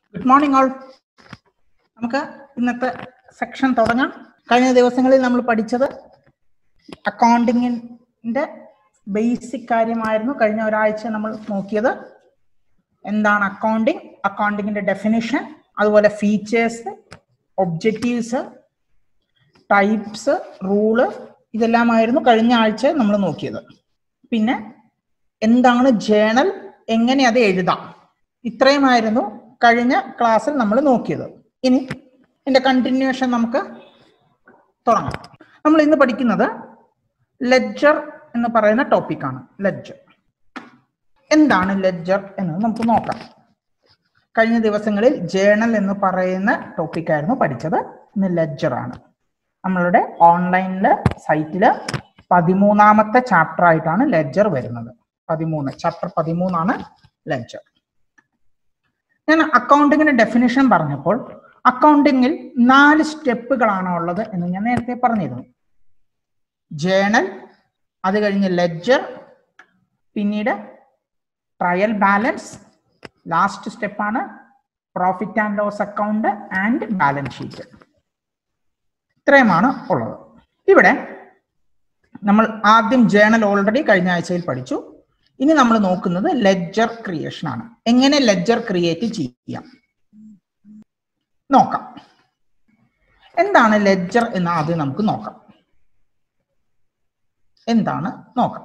Good morning all നമുക്ക് ഇന്നത്തെ section തുടങ്ങാം കഴിഞ്ഞ ദിവസങ്ങളിൽ നമ്മൾ പഠിച്ചത് അക്കൗണ്ടിങ്ങിന്റെ ബേസിക് കാര്യമായിരുന്നു കഴിഞ്ഞ ഒരാഴ്ച നമ്മൾ നോക്കിയത് എന്താണ് അക്കൗണ്ടിങ് അക്കൗണ്ടിങ്ങിന്റെ ഡെഫിനിഷൻ അതുപോലെ ഫീച്ചേഴ്സ് ഒബ്ജക്റ്റീവ്സ് ടൈപ്സ് റൂള് ഇതെല്ലാമായിരുന്നു കഴിഞ്ഞ ആഴ്ച നമ്മൾ നോക്കിയത് പിന്നെ എന്താണ് ജേണൽ എങ്ങനെ അത് എഴുതാം ഇത്രയുമായിരുന്നു കഴിഞ്ഞ ക്ലാസ്സിൽ നമ്മൾ നോക്കിയത് ഇനി ഇതിന്റെ കണ്ടിന്യൂഷൻ നമുക്ക് തുടങ്ങാം നമ്മൾ ഇന്ന് പഠിക്കുന്നത് ലെഡ്ജർ എന്ന് പറയുന്ന ടോപ്പിക്കാണ് ലെഡ്ജർ എന്താണ് ലെഡ്ജർ എന്ന് നമുക്ക് നോക്കാം കഴിഞ്ഞ ദിവസങ്ങളിൽ ജേണൽ എന്ന് പറയുന്ന ടോപ്പിക്കായിരുന്നു പഠിച്ചത് ഇന്ന് ലെഡ്ജർ ആണ് നമ്മളുടെ ഓൺലൈനില് സൈറ്റില് പതിമൂന്നാമത്തെ ചാപ്റ്റർ ആയിട്ടാണ് ലെഡ്ജർ വരുന്നത് പതിമൂന്ന് ചാപ്റ്റർ പതിമൂന്നാണ് ലെഡ്ജർ ഞാൻ അക്കൗണ്ടിങ്ങിന്റെ ഡെഫിനിഷൻ പറഞ്ഞപ്പോൾ അക്കൗണ്ടിങ്ങിൽ നാല് സ്റ്റെപ്പുകളാണ് ഉള്ളത് എന്ന് ഞാൻ നേരത്തെ പറഞ്ഞിരുന്നു ജേണൽ അത് കഴിഞ്ഞ് ലെഡ്ജർ പിന്നീട് ട്രയൽ ബാലൻസ് ലാസ്റ്റ് സ്റ്റെപ്പാണ് profit and loss account and balance sheet ഇത്രയുമാണ് ഉള്ളത് ഇവിടെ നമ്മൾ ആദ്യം ജേണൽ ഓൾറെഡി കഴിഞ്ഞ ആഴ്ചയിൽ പഠിച്ചു ഇനി നമ്മൾ നോക്കുന്നത് ലെഡ്ജർ ക്രിയേഷൻ ആണ് എങ്ങനെ ലെഡ്ജർ ക്രിയേറ്റ് ചെയ്യാം നോക്കാം എന്താണ് ലെഡ്ജർ എന്ന് ആദ്യം നമുക്ക് നോക്കാം എന്താണ് നോക്കാം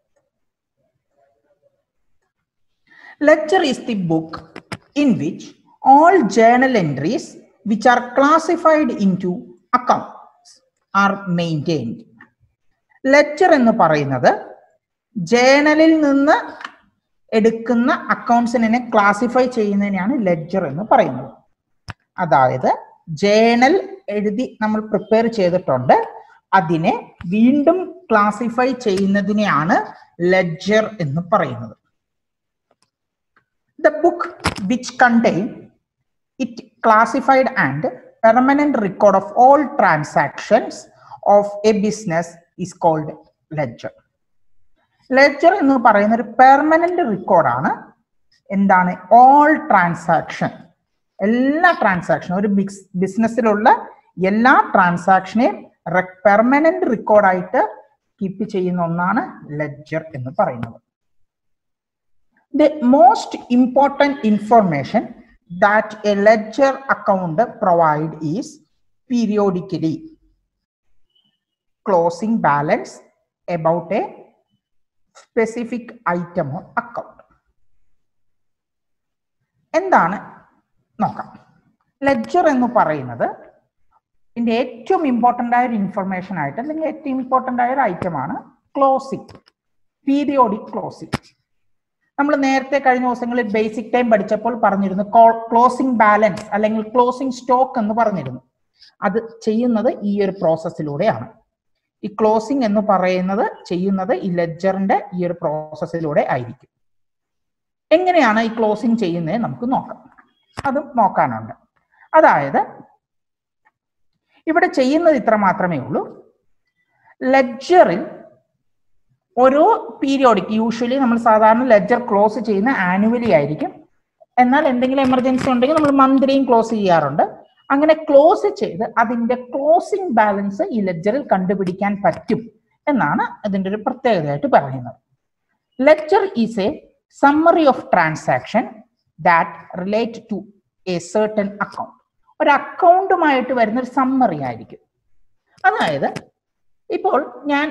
ledger is the book in which all journal entries which are classified into accounts are maintained. Ledger എന്ന് പറയുന്നത് ജേണലിൽ നിന്ന് എടുക്കുന്ന അക്കൗണ്ട്സിനെ ക്ലാസിഫൈ ചെയ്യുന്നതിനെയാണ് ലെഡ്ജർ എന്ന് പറയുന്നത് അതായത് ജേണൽ എഴുതി നമ്മൾ പ്രിപ്പയർ ചെയ്തിട്ടുണ്ട് അതിനെ വീണ്ടും ക്ലാസിഫൈ ചെയ്യുന്നതിനെയാണ് ലെഡ്ജർ എന്ന് പറയുന്നത് the book which contain it classified and permanent record of all transactions of a business is called ledger. Ledger എന്ന് പറയുന്ന ഒരു പെർമനന്റ് റെക്കോർഡാണ് എന്താണ് ഓൾ ട്രാൻസാക്ഷൻ എല്ലാ ട്രാൻസാക്ഷൻ ഒരു ബിസിനസ്സിലുള്ള എല്ലാ ട്രാൻസാക്ഷനെയും പെർമനന്റ് റെക്കോർഡായിട്ട് കീപ്പ് ചെയ്യുന്ന ഒന്നാണ് ലെഡ്ജർ എന്ന് പറയുന്നത് the most important information that a ledger account provide is periodically closing balance about a specific item or account. എന്താണ് നോക്കാം ലെഡ്ജർ എന്ന് പറയുന്നത് ഇതിന്റെ ഏറ്റവും ഇമ്പോർട്ടൻ്റ് ആയ ഒരു ഇൻഫർമേഷൻ ആയിട്ട് അല്ലെങ്കിൽ ഏറ്റവും ഇമ്പോർട്ടൻ്റ് ആയ ഒരു ഐറ്റമാണ് ക്ലോസിംഗ് പീരിയോഡിക് ക്ലോസിംഗ് നമ്മൾ നേരത്തെ കഴിഞ്ഞ ദിവസങ്ങളിൽ ബേസിക് ടൈം പഠിച്ചപ്പോൾ പറഞ്ഞിരുന്നു ക്ലോസിംഗ് ബാലൻസ് അല്ലെങ്കിൽ ക്ലോസിംഗ് സ്റ്റോക്ക് എന്ന് പറഞ്ഞിരുന്നു അത് ചെയ്യുന്നത് ഈ ഒരു പ്രോസസ്സിലൂടെയാണ് ഈ ക്ലോസിംഗ് എന്ന് പറയുന്നത് ചെയ്യുന്നത് ഈ ലെഡ്ജറിന്റെ ഈ ഒരു പ്രോസസ്സിലൂടെ ആയിരിക്കും എങ്ങനെയാണ് ഈ ക്ലോസിംഗ് ചെയ്യുന്നത് നമുക്ക് നോക്കാം അതും നോക്കാനുണ്ട് അതായത് ഇവിടെ ചെയ്യുന്നത് ഇത്ര മാത്രമേ ഉള്ളൂ ലെഡ്ജറിൽ ഓരോ പീരിയോഡിക് യൂഷ്വലി നമ്മൾ സാധാരണ ലെഡ്ജർ ക്ലോസ് ചെയ്യുന്ന ആനുവലി ആയിരിക്കും എന്നാൽ എന്തെങ്കിലും എമർജൻസി ഉണ്ടെങ്കിൽ നമ്മൾ മന്ത്ലിയും ക്ലോസ് ചെയ്യാറുണ്ട് അങ്ങനെ ക്ലോസ് ചെയ്ത് അതിന്റെ ക്ലോസിംഗ് ബാലൻസ് ഈ ലെഡ്ജറിൽ കണ്ടുപിടിക്കാൻ പറ്റും എന്നാണ് അതിന്റെ ഒരു പ്രത്യേകതയായിട്ട് പറയുന്നത് ledger is a summary of transaction that relate to a certain account ഒരു അക്കൗണ്ടുമായിട്ട് വരുന്ന ഒരു സമ്മറി ആയിരിക്കും അതായത് ഇപ്പോൾ ഞാൻ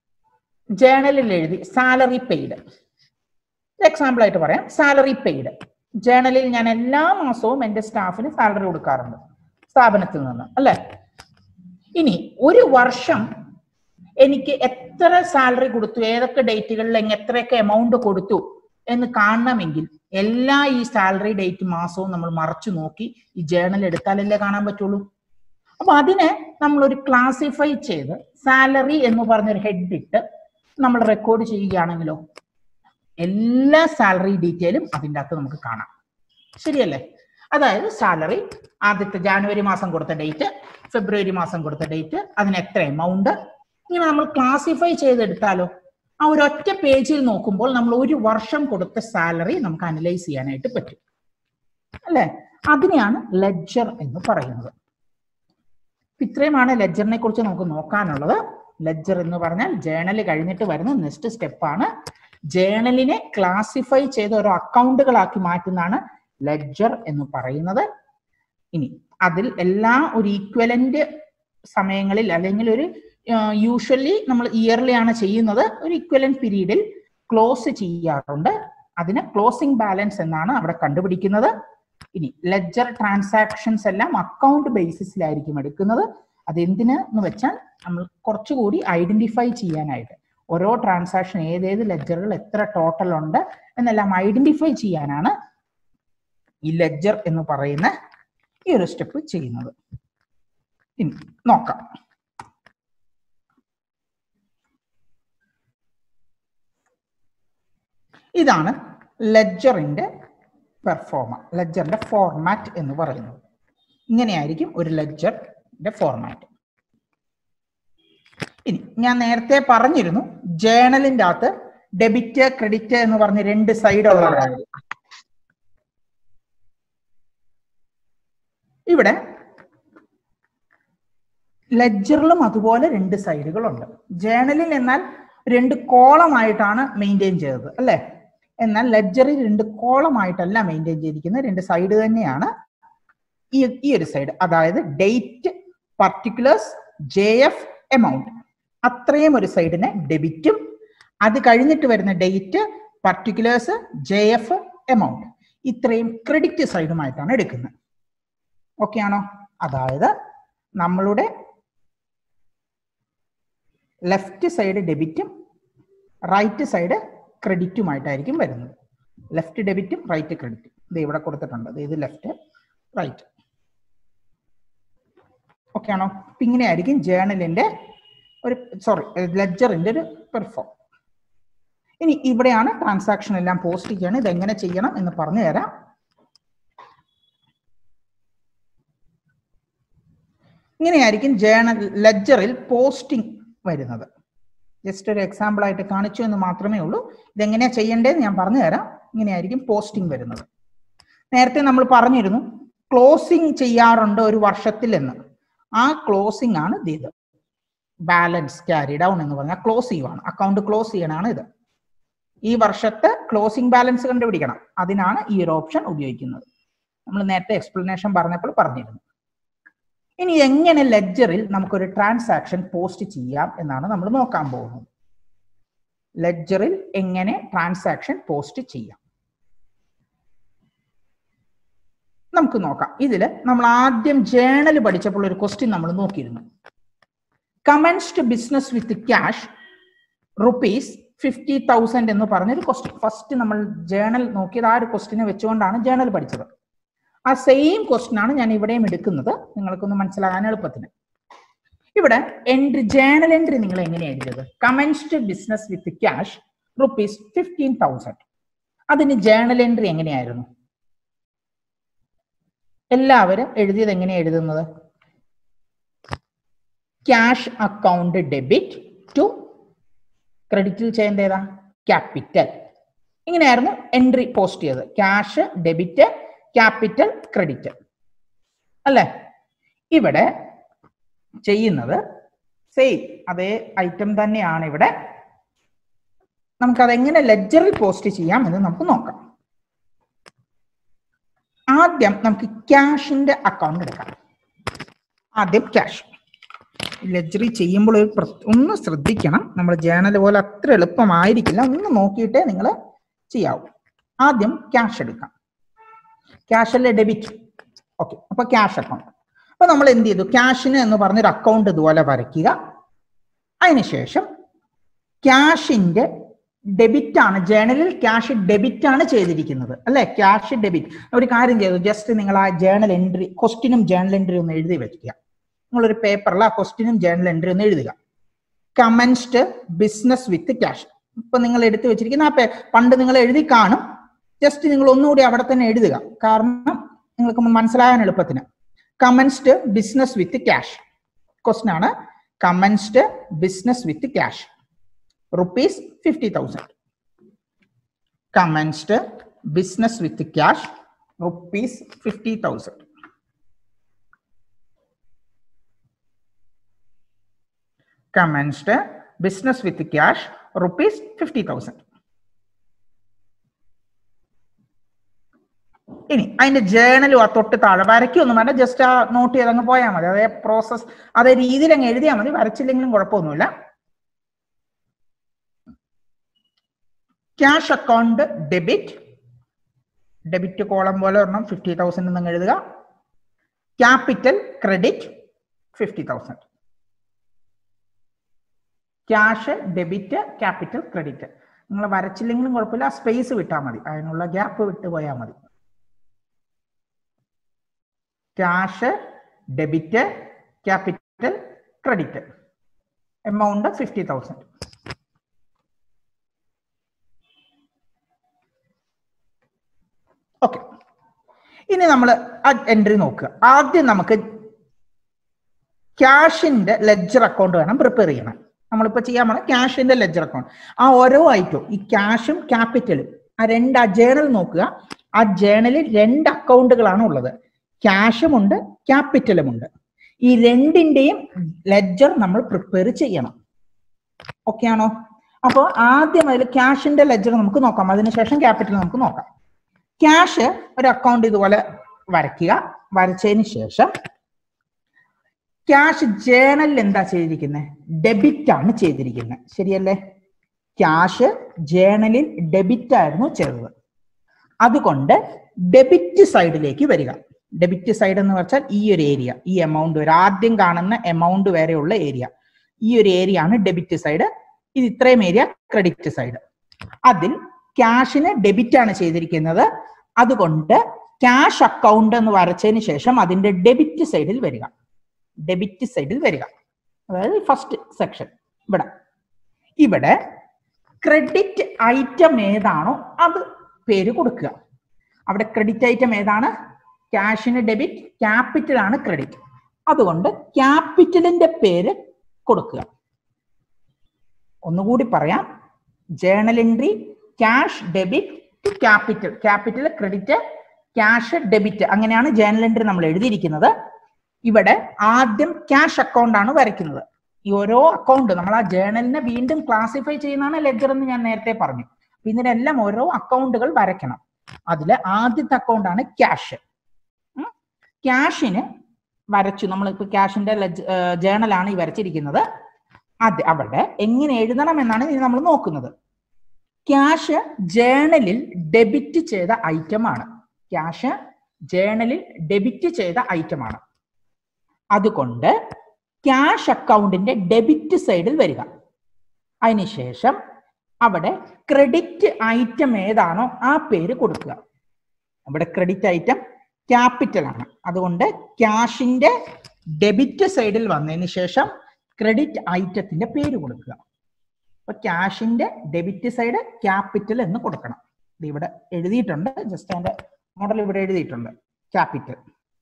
ജേണലിൽ എഴുതി സാലറി പെയ്ഡ് എക്സാമ്പിൾ ആയിട്ട് പറയാം സാലറി പെയ്ഡ് ജേണലിൽ ഞാൻ എല്ലാ മാസവും എൻ്റെ സ്റ്റാഫിന് സാലറി കൊടുക്കാറുണ്ട് സ്ഥാപനത്തിൽ നിന്ന് അല്ലെ ഇനി ഒരു വർഷം എനിക്ക് എത്ര സാലറി കൊടുത്തു ഏതൊക്കെ ഡേറ്റുകളിൽ എത്രയൊക്കെ എമൗണ്ട് കൊടുത്തു എന്ന് കാണണമെങ്കിൽ എല്ലാ ഈ സാലറി ഡേറ്റ് മാസവും നമ്മൾ മറച്ചു നോക്കി ഈ ജേണൽ എടുത്താലല്ലേ കാണാൻ പറ്റുള്ളൂ അപ്പൊ അതിനെ നമ്മൾ ഒരു ക്ലാസിഫൈ ചെയ്ത് സാലറി എന്ന് പറഞ്ഞൊരു ഹെഡ് ഇട്ട് നമ്മൾ റെക്കോർഡ് ചെയ്യുകയാണെങ്കിലോ എല്ലാ സാലറി ഡീറ്റെയിലും അതിൻ്റെ അകത്ത് നമുക്ക് കാണാം ശരിയല്ലേ അതായത് സാലറി ആദ്യത്തെ ജാനുവരി മാസം കൊടുത്ത ഡേറ്റ് ഫെബ്രുവരി മാസം കൊടുത്ത ഡേറ്റ് അതിന് എത്ര എമൗണ്ട് ഇങ്ങനെ നമ്മൾ ക്ലാസിഫൈ ചെയ്തെടുത്താലോ ആ ഒരു ഒറ്റ പേജിൽ നോക്കുമ്പോൾ നമ്മൾ ഒരു വർഷം കൊടുത്ത സാലറി നമുക്ക് അനലൈസ് ചെയ്യാനായിട്ട് പറ്റും അല്ലേ അതിനെയാണ് ലെഡ്ജർ എന്ന് പറയുന്നത് ഇത്രയുമാണ് ലെഡ്ജറിനെ കുറിച്ച് നമുക്ക് നോക്കാനുള്ളത് ലെഡ്ജർ എന്ന് പറഞ്ഞാൽ ജേണൽ കഴിഞ്ഞിട്ട് വരുന്ന നെക്സ്റ്റ് സ്റ്റെപ്പാണ് ജേണലിനെ ക്ലാസിഫൈ ചെയ്ത ഓരോ അക്കൗണ്ടുകളാക്കി മാറ്റുന്നതാണ് ലെഡ്ജർ എന്ന് പറയുന്നത് ഇനി അതിൽ എല്ലാ ഒരു ഈക്വലന്റ് സമയങ്ങളിൽ അല്ലെങ്കിൽ ഒരു യൂഷ്വലി നമ്മൾ ഇയർലി ആണ് ചെയ്യുന്നത് ഒരു ഈക്വലന്റ് പീരീഡിൽ ക്ലോസ് ചെയ്യാറുണ്ട് അതിന് ക്ലോസിംഗ് ബാലൻസ് എന്നാണ് അവിടെ കണ്ടുപിടിക്കുന്നത് ഇനി ലെഡ്ജർ ട്രാൻസാക്ഷൻസ് എല്ലാം അക്കൗണ്ട് ബേസിസിലായിരിക്കും എടുക്കുന്നത് അതെന്തിന് എന്ന് വെച്ചാൽ നമ്മൾ കുറച്ചുകൂടി ഐഡന്റിഫൈ ചെയ്യാനായിട്ട് ഓരോ ട്രാൻസാക്ഷൻ ഏതേത് ലെഡ്ജറുകൾ എത്ര ടോട്ടൽ ഉണ്ട് എന്നെല്ലാം ഐഡന്റിഫൈ ചെയ്യാനാണ് ഈ ലെഡ്ജർ എന്ന് പറയുന്ന ഈ ഒരു സ്റ്റെപ്പ് ചെയ്യുന്നത് ഇനി നോക്കാം ഇതാണ് ലെഡ്ജറിന്റെ പെർഫോമ ലെഡ്ജറിന്റെ ഫോർമാറ്റ് എന്ന് പറയുന്നത് ഇങ്ങനെയായിരിക്കും ഒരു ലെഡ്ജറിന്റെ ഫോർമാറ്റ് ഇനി ഞാൻ നേരത്തെ പറഞ്ഞിരുന്നു ജേണലിന്റെ അകത്ത് ഡെബിറ്റ് ക്രെഡിറ്റ് എന്ന് പറഞ്ഞ് രണ്ട് സൈഡ് ഉള്ളവരാണ് ഇവിടെ ലെഡ്ജറിലും അതുപോലെ രണ്ട് സൈഡുകളുണ്ട് ജേണലിൽ എന്നാൽ രണ്ട് കോളമായിട്ടാണ് മെയിൻറ്റെയിൻ ചെയ്തത് അല്ലേ എന്നാൽ ലെഡ്ജറിൽ രണ്ട് കോളമായിട്ടല്ല മെയിൻറ്റെയിൻ ചെയ്തിരിക്കുന്നത് രണ്ട് സൈഡ് തന്നെയാണ് ഈ ഈ ഒരു സൈഡ് അതായത് date particulars J F amount അത്രയും ഒരു സൈഡിനെ ഡെബിറ്റും അത് കഴിഞ്ഞിട്ട് വരുന്ന date particulars J F amount ഇത്രയും ക്രെഡിറ്റ് സൈഡുമായിട്ടാണ് എടുക്കുന്നത് ഓക്കെ ആണോ അതായത് നമ്മളുടെ ലെഫ്റ്റ് സൈഡ് ഡെബിറ്റും റൈറ്റ് സൈഡ് ക്രെഡിറ്റുമായിട്ടായിരിക്കും വരുന്നത് ലെഫ്റ്റ് ഡെബിറ്റും റൈറ്റ് ക്രെഡിറ്റും ഇത് ഇവിടെ കൊടുത്തിട്ടുണ്ട് ഇത് ലെഫ്റ്റ് റൈറ്റ് ഓക്കെ ആണോ അപ്പൊ ഇങ്ങനെയായിരിക്കും ജേണലിന്റെ ഒരു സോറി ലെഡ്ജറിന്റെ ഒരു പെർഫോം ഇനി ഇവിടെയാണ് ട്രാൻസാക്ഷൻ എല്ലാം പോസ്റ്റ് ചെയ്യണം ഇത് എങ്ങനെ ചെയ്യണം എന്ന് പറഞ്ഞു തരാം ഇങ്ങനെയായിരിക്കും ജേണൽ ലെഡ്ജറിൽ പോസ്റ്റിംഗ് വരുന്നത് ജസ്റ്റ് ഒരു എക്സാമ്പിൾ ആയിട്ട് കാണിച്ചു എന്ന് മാത്രമേ ഉള്ളൂ ഇതെങ്ങനെയാ ചെയ്യേണ്ടതെന്ന് ഞാൻ പറഞ്ഞു തരാം ഇങ്ങനെയായിരിക്കും പോസ്റ്റിംഗ് വരുന്നത് നേരത്തെ നമ്മൾ പറഞ്ഞിരുന്നു ക്ലോസിംഗ് ചെയ്യാറുണ്ട് ഒരു വർഷത്തിൽ എന്ന് ആ ക്ലോസിംഗ് ആണ് ഇത് ബാലൻസ് ക്യാരി ഡൗൺ എന്ന് പറഞ്ഞാൽ ക്ലോസ് ചെയ്യുവാണ് അക്കൗണ്ട് ക്ലോസ് ചെയ്യണമാണ് ഇത് ഈ വർഷത്തെ ക്ലോസിംഗ് ബാലൻസ് കണ്ടുപിടിക്കണം അതിനാണ് ഈ ഒരു ഓപ്ഷൻ ഉപയോഗിക്കുന്നത് നമ്മൾ നേരത്തെ എക്സ്പ്ലനേഷൻ പറഞ്ഞപ്പോൾ പറഞ്ഞിരുന്നു ഇനി എങ്ങനെ ലെഡ്ജറിൽ നമുക്കൊരു ട്രാൻസാക്ഷൻ പോസ്റ്റ് ചെയ്യാം എന്നാണ് നമ്മൾ നോക്കാൻ പോകുന്നത് ലെഡ്ജറിൽ എങ്ങനെ ട്രാൻസാക്ഷൻ പോസ്റ്റ് ചെയ്യാം നമുക്ക് നോക്കാം ഇതിൽ നമ്മൾ ആദ്യം ജേണൽ പഠിച്ചപ്പോൾ ഒരു ക്വസ്റ്റ്യൻ നമ്മൾ നോക്കിയിരുന്നു commenced business with cash rupees fifty thousand എന്ന് പറഞ്ഞൊരു ക്വസ്റ്റ്യൻ ഫസ്റ്റ് നമ്മൾ ജേണൽ നോക്കിയത് ആ ഒരു ക്വസ്റ്റിനെ വെച്ചുകൊണ്ടാണ് ജേണൽ പഠിച്ചത് ആ സെയിം ക്വസ്റ്റ്യൻ ആണ് ഞാൻ ഇവിടെയും എടുക്കുന്നത് നിങ്ങൾക്കൊന്ന് മനസ്സിലാകാൻ എളുപ്പത്തിന് ഇവിടെ എൻട്രി ജേണൽ എൻട്രി നിങ്ങൾ എങ്ങനെയാണ് എഴുതിയത് commenced business with cash rupees fifteen thousand അതിന് ജേണൽ എൻട്രി എങ്ങനെയായിരുന്നു എല്ലാവരും എഴുതിയത് എങ്ങനെയാണ് എഴുതുന്നത് ക്യാഷ് അക്കൗണ്ട് ഡെബിറ്റ് ടു ക്രെഡിറ്റിൽ ചെയ്യേണ്ട ഏതാ ക്യാപിറ്റൽ ഇങ്ങനെയായിരുന്നു എൻട്രി പോസ്റ്റ് ചെയ്തത് ക്യാഷ് ഡെബിറ്റ് ക്യാപിറ്റൽ ക്രെഡിറ്റ് അല്ലേ ഇവിടെ ചെയ്യുന്നത് സെയിം അതേ ഐറ്റം തന്നെയാണ് ഇവിടെ നമുക്കത് എങ്ങനെ ലെഡ്ജറിൽ പോസ്റ്റ് ചെയ്യാം എന്ന് നമുക്ക് നോക്കാം ആദ്യം നമുക്ക് ക്യാഷിന്റെ അക്കൗണ്ട് എടുക്കാം ആദ്യം ക്യാഷ് ലെഡ്ജറി ചെയ്യുമ്പോൾ ഒരു പ്ര- ഒന്ന് ശ്രദ്ധിക്കണം നമ്മൾ ജേണൽ പോലെ അത്ര എളുപ്പമായിരിക്കില്ല ഒന്ന് നോക്കിയിട്ടേ നിങ്ങൾ ചെയ്യാവൂ ആദ്യം ക്യാഷ് എടുക്കാം ക്യാഷ് അല്ലേ ഡെബിറ്റ് ഓക്കെ അപ്പൊ ക്യാഷ് അക്കൗണ്ട് അപ്പൊ നമ്മൾ എന്ത് ചെയ്തു ക്യാഷിന് എന്ന് പറഞ്ഞൊരു അക്കൗണ്ട് ഇതുപോലെ വരയ്ക്കുക അതിനുശേഷം ക്യാഷിന്റെ ഡെബിറ്റ് ആണ് ജേണലിൽ ക്യാഷ് ഡെബിറ്റ് ആണ് ചെയ്തിരിക്കുന്നത് അല്ലെ ക്യാഷ് ഡെബിറ്റ് ഒരു കാര്യം ചെയ്തു ജസ്റ്റ് നിങ്ങൾ ആ ജേണൽ എൻട്രി ക്വസ്റ്റിനും ജേണൽ എൻട്രി ഒന്ന് എഴുതി വെക്കുക നിങ്ങളൊരു പേപ്പറിൽ ആ ക്വസ്റ്റിനും ജേണൽ എൻട്രി ഒന്ന് എഴുതുക കമൻസ്ഡ് ബിസിനസ് വിത്ത് ക്യാഷ് ഇപ്പൊ നിങ്ങൾ എടുത്തു വെച്ചിരിക്കുന്ന ആ പേ- പണ്ട് നിങ്ങൾ എഴുതി കാണും ജസ്റ്റ് നിങ്ങൾ ഒന്നുകൂടി അവിടെ തന്നെ എഴുതുക കാരണം നിങ്ങൾക്ക് മനസ്സിലാകാൻ എളുപ്പത്തിന് commenced business with cash question ആണ് commenced business with cash rupees fifty thousand commenced business with cash rupees fifty thousand commenced business with cash rupees 50000 ഇനി അതിന്റെ ജേണൽ തൊട്ട് താഴെ വരയ്ക്കൊന്നും വേണ്ട ജസ്റ്റ് ആ നോട്ട് ചെയ്ത് അങ്ങ് പോയാൽ മതി അതേ പ്രോസസ് അതേ രീതിയിൽ അങ്ങ് എഴുതിയാൽ മതി വരച്ചില്ലെങ്കിലും കുഴപ്പമൊന്നുമില്ല cash account debit debit column പോലെ ഒരെണ്ണം ഫിഫ്റ്റി തൗസൻഡ് നിങ്ങൾ എഴുതുക capital credit fifty thousand cash debit capital credit നിങ്ങൾ വരച്ചില്ലെങ്കിലും കുഴപ്പമില്ല സ്പേസ് വിട്ടാൽ മതി അതിനുള്ള ഗ്യാപ്പ് വിട്ട് പോയാൽ മതി cash debit capital credit amount fifty thousand okay ഇനി നമ്മൾ എൻട്രി നോക്കുക ആദ്യം നമുക്ക് ക്യാഷിന്റെ ലെഡ്ജർ അക്കൗണ്ട് വേണം പ്രിപ്പയർ ചെയ്യണം നമ്മളിപ്പോൾ ചെയ്യാൻ പോണ ക്യാഷിന്റെ ലെഡ്ജർ അക്കൗണ്ട് ആ ഓരോ ഐറ്റവും ഈ ക്യാഷും ക്യാപിറ്റലും ആ രണ്ട് ആ ജേണൽ നോക്കുക ആ ജേണലിൽ രണ്ട് അക്കൗണ്ടുകളാണ് ഉള്ളത് ക്യാഷും ഉണ്ട് ക്യാപിറ്റലും ഉണ്ട് ഈ രണ്ടിന്റെയും ലെഡ്ജർ നമ്മൾ പ്രിപ്പയർ ചെയ്യണം ഓക്കെ ആണോ അപ്പോൾ ആദ്യം അതിൽ ക്യാഷിന്റെ ലെഡ്ജർ നമുക്ക് നോക്കാം അതിനുശേഷം ക്യാപിറ്റൽ നമുക്ക് നോക്കാം ക്യാഷ് ഒരു അക്കൗണ്ട് ഇതുപോലെ വരയ്ക്കുക വരച്ചതിന് ശേഷം ക്യാഷ് ജേണലിൽ എന്താ ചെയ്തിരിക്കുന്നത് ഡെബിറ്റ് ആണ് ചെയ്തിരിക്കുന്നത് ശരിയല്ലേ ക്യാഷ് ജേണലിൽ ഡെബിറ്റ് ആയിരുന്നു ചെയ്തത് അതുകൊണ്ട് ഡെബിറ്റ് സൈഡിലേക്ക് വരിക ഡെബിറ്റ് സൈഡ് എന്ന് വെച്ചാൽ ഈ ഒരു ഏരിയ ഈ എമൗണ്ട് വരെ ആദ്യം കാണുന്ന എമൗണ്ട് വരെയുള്ള ഏരിയ ഈ ഒരു ഏരിയ ആണ് ഡെബിറ്റ് സൈഡ് ഇത് ഇത്രയും ഏരിയ ക്രെഡിറ്റ് സൈഡ് അതിൽ ക്യാഷിന് ഡെബിറ്റ് ആണ് ചെയ്തിരിക്കുന്നത് അതുകൊണ്ട് ക്യാഷ് അക്കൗണ്ട് എന്ന് വരച്ചതിന് ശേഷം അതിന്റെ ഡെബിറ്റ് സൈഡിൽ വരിക ഡെബിറ്റ് സൈഡിൽ വരിക അതായത് ഫസ്റ്റ് സെക്ഷൻ ഇവിടെ ഇവിടെ ക്രെഡിറ്റ് ഐറ്റം ഏതാണോ അത് പേര് കൊടുക്കുക അവിടെ ക്രെഡിറ്റ് ഐറ്റം ഏതാണ് ക്യാഷിന് ഡെബിറ്റ് ക്യാപിറ്റൽ ആണ് ക്രെഡിറ്റ് അതുകൊണ്ട് ക്യാപിറ്റലിന്റെ പേര് കൊടുക്കുക ഒന്നുകൂടി പറയാം journal entry cash debit to capital capital credit cash debit അങ്ങനെയാണ് ജേണൽ എൻട്രി നമ്മൾ എഴുതിയിരിക്കുന്നത് ഇവിടെ ആദ്യം ക്യാഷ് അക്കൗണ്ട് ആണ് വരയ്ക്കുന്നത് ഈ ഓരോ അക്കൗണ്ട് നമ്മൾ ആ ജേണലിനെ വീണ്ടും ക്ലാസിഫൈ ചെയ്യുന്നതാണ് ലെഡ്ജർ എന്ന് ഞാൻ നേരത്തെ പറഞ്ഞു അപ്പൊ ഇതിനെല്ലാം ഓരോ അക്കൗണ്ടുകൾ വരയ്ക്കണം അതിൽ ആദ്യത്തെ അക്കൗണ്ട് ആണ് ക്യാഷ് ക്യാഷിന് വരച്ചു നമ്മൾ ഇപ്പൊ ക്യാഷിന്റെ ജേണലാണ് ഈ വരച്ചിരിക്കുന്നത് അത് അവിടെ എങ്ങനെ എഴുതണം എന്നാണ് ഇനി നമ്മൾ നോക്കുന്നത് ക്യാഷ് ജേണലിൽ ഡെബിറ്റ് ചെയ്ത ഐറ്റം ആണ് ക്യാഷ് ജേണലിൽ ഡെബിറ്റ് ചെയ്ത ഐറ്റം ആണ് അതുകൊണ്ട് ക്യാഷ് അക്കൗണ്ടിന്റെ ഡെബിറ്റ് സൈഡിൽ വരിക അതിനുശേഷം അവിടെ ക്രെഡിറ്റ് ഐറ്റം ഏതാണോ ആ പേര് കൊടുക്കുക അവിടെ ക്രെഡിറ്റ് ഐറ്റം ക്യാപിറ്റൽ ആണ് അതുകൊണ്ട് ക്യാഷിന്റെ ഡെബിറ്റ് സൈഡിൽ വന്നതിന് ശേഷം ക്രെഡിറ്റ് ഐറ്റത്തിന്റെ പേര് കൊടുക്കുക അപ്പൊ ക്യാഷിന്റെ ഡെബിറ്റ് സൈഡ് ക്യാപിറ്റൽ എന്ന് കൊടുക്കണം ഇത് ഇവിടെ എഴുതിയിട്ടുണ്ട് ജസ്റ്റ് അതിന്റെ മോഡൽ ഇവിടെ എഴുതിയിട്ടുണ്ട് ക്യാപിറ്റൽ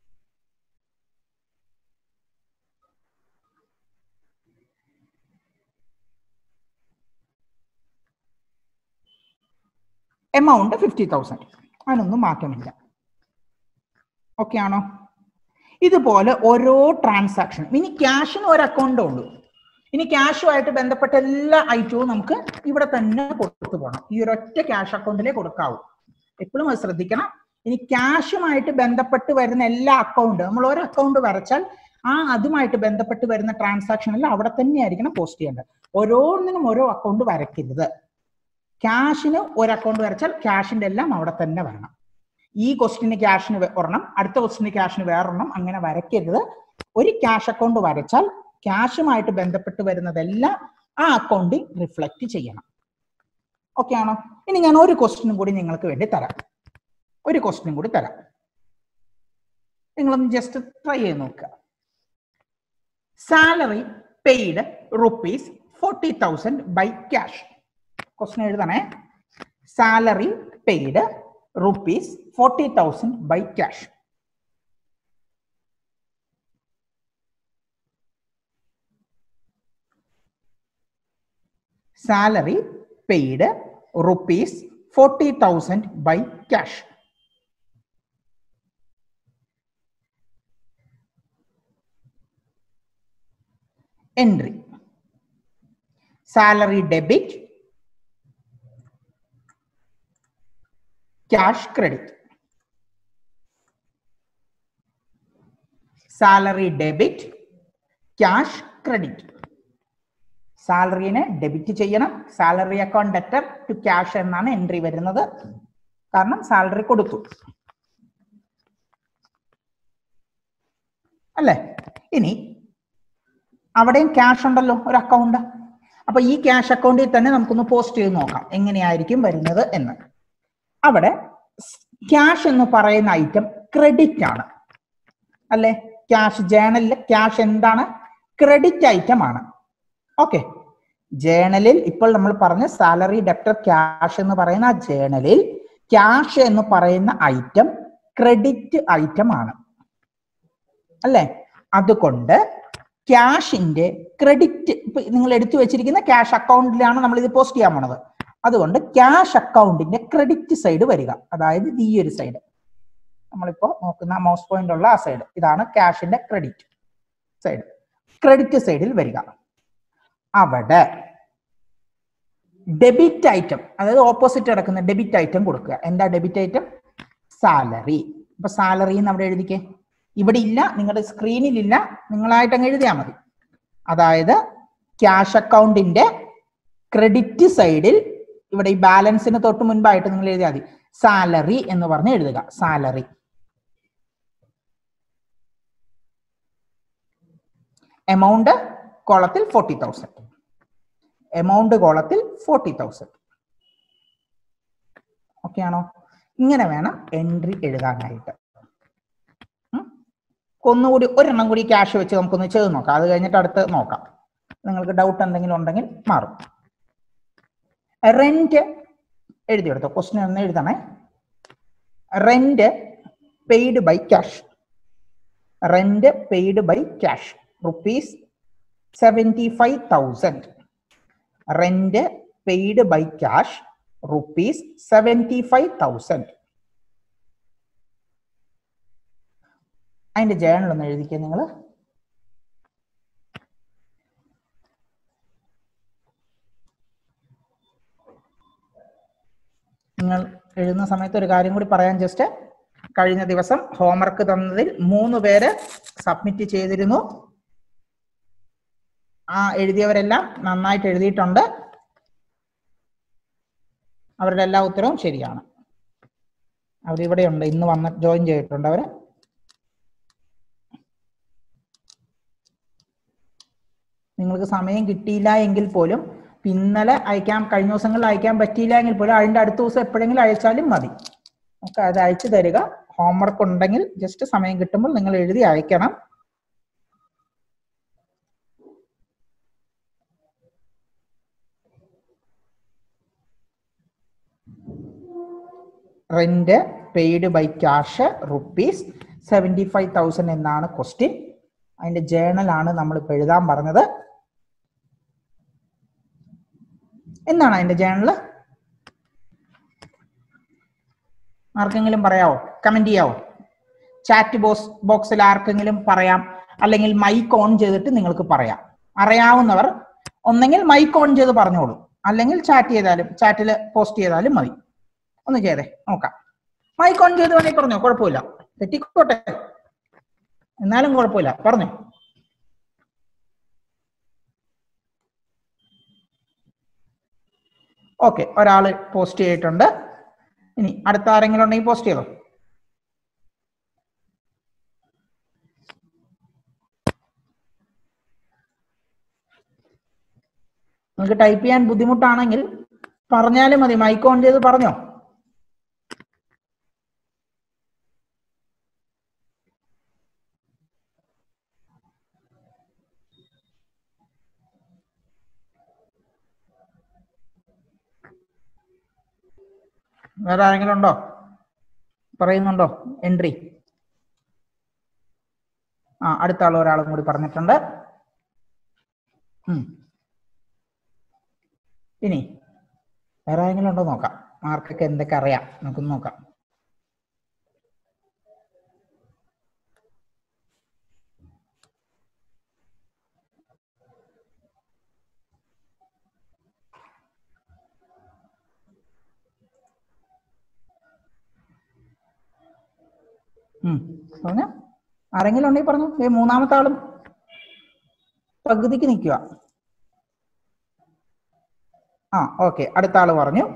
എമൗണ്ട് ഫിഫ്റ്റി തൗസൻഡ് അതിനൊന്നും മാറ്റമില്ല ഓക്കെ ആണോ ഇതുപോലെ ഓരോ ട്രാൻസാക്ഷൻ ഇനി ക്യാഷിന് ഒരു അക്കൗണ്ടേ ഉള്ളൂ ഇനി ക്യാഷുമായിട്ട് ബന്ധപ്പെട്ട എല്ലാ ഐറ്റവും നമുക്ക് ഇവിടെ തന്നെ കൊടുത്തു പോകണം ഈ ഒരൊറ്റ ക്യാഷ് അക്കൗണ്ടിലേ കൊടുക്കാവൂ എപ്പോഴും അത് ശ്രദ്ധിക്കണം ഇനി ക്യാഷുമായിട്ട് ബന്ധപ്പെട്ട് വരുന്ന എല്ലാ അക്കൗണ്ട് നമ്മൾ ഒരു അക്കൗണ്ട് വരച്ചാൽ ആ അതുമായിട്ട് ബന്ധപ്പെട്ട് വരുന്ന ട്രാൻസാക്ഷനിൽ അവിടെ തന്നെ ആയിരിക്കണം പോസ്റ്റ് ചെയ്യേണ്ടത് ഓരോന്നിനും ഓരോ അക്കൗണ്ട് വരയ്ക്കരുത് ക്യാഷിന് ഒരു അക്കൗണ്ട് വരച്ചാൽ ക്യാഷിന്റെ എല്ലാം അവിടെ തന്നെ വരണം ഈ ക്വസ്റ്റിന് ക്യാഷിന് ഒരെണ്ണം അടുത്ത ക്വസ്റ്റിന് ക്യാഷിന് വേറൊരെണ്ണം അങ്ങനെ വരയ്ക്കരുത് ഒരു ക്യാഷ് അക്കൗണ്ട് വരച്ചാൽ ക്യാഷുമായിട്ട് ബന്ധപ്പെട്ട് വരുന്നതെല്ലാം ആ അക്കൗണ്ടിൽ റിഫ്ലക്റ്റ് ചെയ്യണം ഓക്കെ ആണോ ഇനി ഞാൻ ഒരു ക്വസ്റ്റിനും കൂടി നിങ്ങൾക്ക് വേണ്ടി തരാം ഒരു ക്വസ്റ്റിനും കൂടി തരാം നിങ്ങളൊന്ന് ജസ്റ്റ് ട്രൈ ചെയ്ത് നോക്കുക salary paid rupees forty thousand by cash question എഴുതണേ salary paid rupees forty thousand by cash salary paid rupees forty thousand by cash entry salary debit cash credit salary debit cash credit സാലറിനെ debit ചെയ്യണം salary account debtor to cash എന്നാണ് entry വരുന്നത് കാരണം salary കൊടുത്തു അല്ലേ ഇനി അവിടെയും cash ഉണ്ടല്ലോ ഒരു അക്കൗണ്ട് അപ്പൊ ഈ ക്യാഷ് അക്കൗണ്ടിൽ തന്നെ നമുക്കൊന്ന് പോസ്റ്റ് ചെയ്ത് നോക്കാം എങ്ങനെയായിരിക്കും വരുന്നത് എന്ന് അവിടെ ക്യാഷ് എന്ന് പറയുന്ന ഐറ്റം ക്രെഡിറ്റ് ആണ് അല്ലെ ക്യാഷ് ജേണലിൽ ക്യാഷ് എന്താണ് ക്രെഡിറ്റ് ഐറ്റം ആണ് ഓക്കെ ജേണലിൽ ഇപ്പോൾ നമ്മൾ പറഞ്ഞ സാലറി ഡെപ്റ്റർ ക്യാഷ് എന്ന് പറയുന്ന ആ ജേണലിൽ ക്യാഷ് എന്ന് പറയുന്ന ഐറ്റം ക്രെഡിറ്റ് ഐറ്റം ആണ് അല്ലെ അതുകൊണ്ട് ക്യാഷിന്റെ ക്രെഡിറ്റ് ഇപ്പൊ നിങ്ങൾ എടുത്തു വെച്ചിരിക്കുന്ന ക്യാഷ് അക്കൗണ്ടിലാണ് നമ്മൾ ഇത് പോസ്റ്റ് ചെയ്യാൻ പോണത് അതുകൊണ്ട് ക്യാഷ് അക്കൗണ്ടിന്റെ ക്രെഡിറ്റ് സൈഡ് വരിക അതായത് ഇത് ഈ ഒരു സൈഡ് നമ്മളിപ്പോ നോക്കുന്ന മൗസ് പോയിന്റ് ഉള്ള ആ സൈഡ് ഇതാണ് ക്യാഷിന്റെ ക്രെഡിറ്റ് സൈഡ് ക്രെഡിറ്റ് സൈഡിൽ വരിക അവിടെ ഡെബിറ്റ് ഐറ്റം അതായത് ഓപ്പോസിറ്റ് കിടക്കുന്ന ഡെബിറ്റ് ഐറ്റം കൊടുക്കുക എന്താ ഡെബിറ്റ് ഐറ്റം സാലറി ഇപ്പൊ സാലറി എന്ന് അവിടെ എഴുതിക്കേ ഇവിടെ ഇല്ല നിങ്ങളുടെ സ്ക്രീനിൽ ഇല്ല നിങ്ങളായിട്ട് അങ്ങ് എഴുതിയാൽ മതി അതായത് ക്യാഷ് അക്കൗണ്ടിന്റെ ക്രെഡിറ്റ് സൈഡിൽ ഇവിടെ ഈ ബാലൻസിന് തൊട്ട് മുൻപായിട്ട് നിങ്ങൾ എഴുതിയാൽ മതി സാലറി എന്ന് പറഞ്ഞ് എഴുതുക സാലറി എമൗണ്ട് കോളത്തിൽ ഫോർട്ടി തൗസൻഡ് എമൗണ്ട് കോളത്തിൽ ഫോർട്ടി തൗസൻഡ് ഓക്കെ ആണോ ഇങ്ങനെ വേണം എൻട്രി എഴുതാനായിട്ട് ഉം. ഒന്നുകൂടി ഒരെണ്ണം കൂടി ക്യാഷ് വെച്ച് നമുക്കൊന്ന് ചെയ്ത് നോക്കാം അത് കഴിഞ്ഞിട്ട് അടുത്ത് നോക്കാം നിങ്ങൾക്ക് ഡൗട്ട് എന്തെങ്കിലും ഉണ്ടെങ്കിൽ മാറും റെന്റ് എഴുതിയെടുത്തോ ക്വസ്റ്റ്യൻ ഒന്ന് എഴുതണേ rent paid by cash rent paid by cash rupees seventy five thousand rent paid by cash rupees seventy five thousand അതിന്റെ ജേണൽ ഒന്ന് എഴുതിക്കുക നിങ്ങൾ നിങ്ങൾ എഴുതുന്ന സമയത്ത് ഒരു കാര്യം കൂടി പറയാൻ ജസ്റ്റ് കഴിഞ്ഞ ദിവസം ഹോംവർക്ക് തന്നതിൽ മൂന്ന് പേര് സബ്മിറ്റ് ചെയ്തിരുന്നു ആ എഴുതിയവരെല്ലാം നന്നായിട്ട് എഴുതിയിട്ടുണ്ട് അവരുടെ എല്ലാ ഉത്തരവും ശരിയാണ് അവരിവിടെയുണ്ട് ഇന്ന് വന്ന് ജോയിൻ ചെയ്തിട്ടുണ്ട് അവര് നിങ്ങൾക്ക് സമയം കിട്ടിയില്ല എങ്കിൽ പോലും ഇന്നലെ അയക്കാൻ കഴിഞ്ഞ ദിവസങ്ങളിൽ അയക്കാൻ പറ്റിയില്ല എങ്കിൽ പോലും അതിന്റെ അടുത്ത ദിവസം എപ്പോഴെങ്കിലും അയച്ചാലും മതി ഒക്കെ അത് അയച്ചു തരിക ഹോംവർക്ക് ഉണ്ടെങ്കിൽ ജസ്റ്റ് സമയം കിട്ടുമ്പോൾ നിങ്ങൾ എഴുതി അയക്കണം rent paid by cash rupees seventy five thousand എന്നാണ് ക്വസ്റ്റ്യൻ അതിന്റെ ജേണൽ ആണ് നമ്മൾ ഇപ്പൊ എഴുതാൻ പറഞ്ഞത് എന്താണ് അതിന്റെ ജേണൽ ആർക്കെങ്കിലും പറയാവോ കമന്റ് ചെയ്യാവോ ചാറ്റ് ബോക്സ് ബോക്സിൽ ആർക്കെങ്കിലും പറയാം അല്ലെങ്കിൽ മൈക്ക് ഓൺ ചെയ്തിട്ട് നിങ്ങൾക്ക് പറയാം അറിയാവുന്നവർ ഒന്നെങ്കിൽ മൈക്ക് ഓൺ ചെയ്ത് പറഞ്ഞോളൂ അല്ലെങ്കിൽ ചാറ്റ് ചെയ്താലും ചാറ്റിൽ പോസ്റ്റ് ചെയ്താലും മതി ഒന്ന് ചെയ്തേ നോക്കാം മൈക്ക് ഓൺ ചെയ്ത് വേണമെങ്കിൽ പറഞ്ഞോ കുഴപ്പമില്ല തെറ്റിക്കോട്ടെ എന്നാലും കുഴപ്പമില്ല പറഞ്ഞോ ഓക്കെ ഒരാള് പോസ്റ്റ് ചെയ്തിട്ടുണ്ട് ഇനി അടുത്ത ആരെങ്കിലും ഉണ്ടെങ്കിൽ പോസ്റ്റ് ചെയ്തോ നിങ്ങൾക്ക് ടൈപ്പ് ചെയ്യാൻ ബുദ്ധിമുട്ടാണെങ്കിൽ പറഞ്ഞാലും മതി മൈക്ക് ഓൺ ചെയ്ത് പറഞ്ഞോ വേറെ ആരെങ്കിലും ഉണ്ടോ പറയുന്നുണ്ടോ എൻട്രി ആ അടുത്ത ആൾ ഒരാളും കൂടി പറഞ്ഞിട്ടുണ്ട് ഉം. ഇനി വേറെ ആരെങ്കിലും ഉണ്ടോ നോക്കാം ആർക്കൊക്കെ എന്തൊക്കെ അറിയാം നമുക്കൊന്ന് നോക്കാം ഉം. പറഞ്ഞോ ആരെങ്കിലും ഉണ്ടെങ്കിൽ പറഞ്ഞു ദേ മൂന്നാമത്തെ ആളും പകുതിക്ക് നിൽക്കുക ആ ഓക്കെ അടുത്ത ആള് പറഞ്ഞു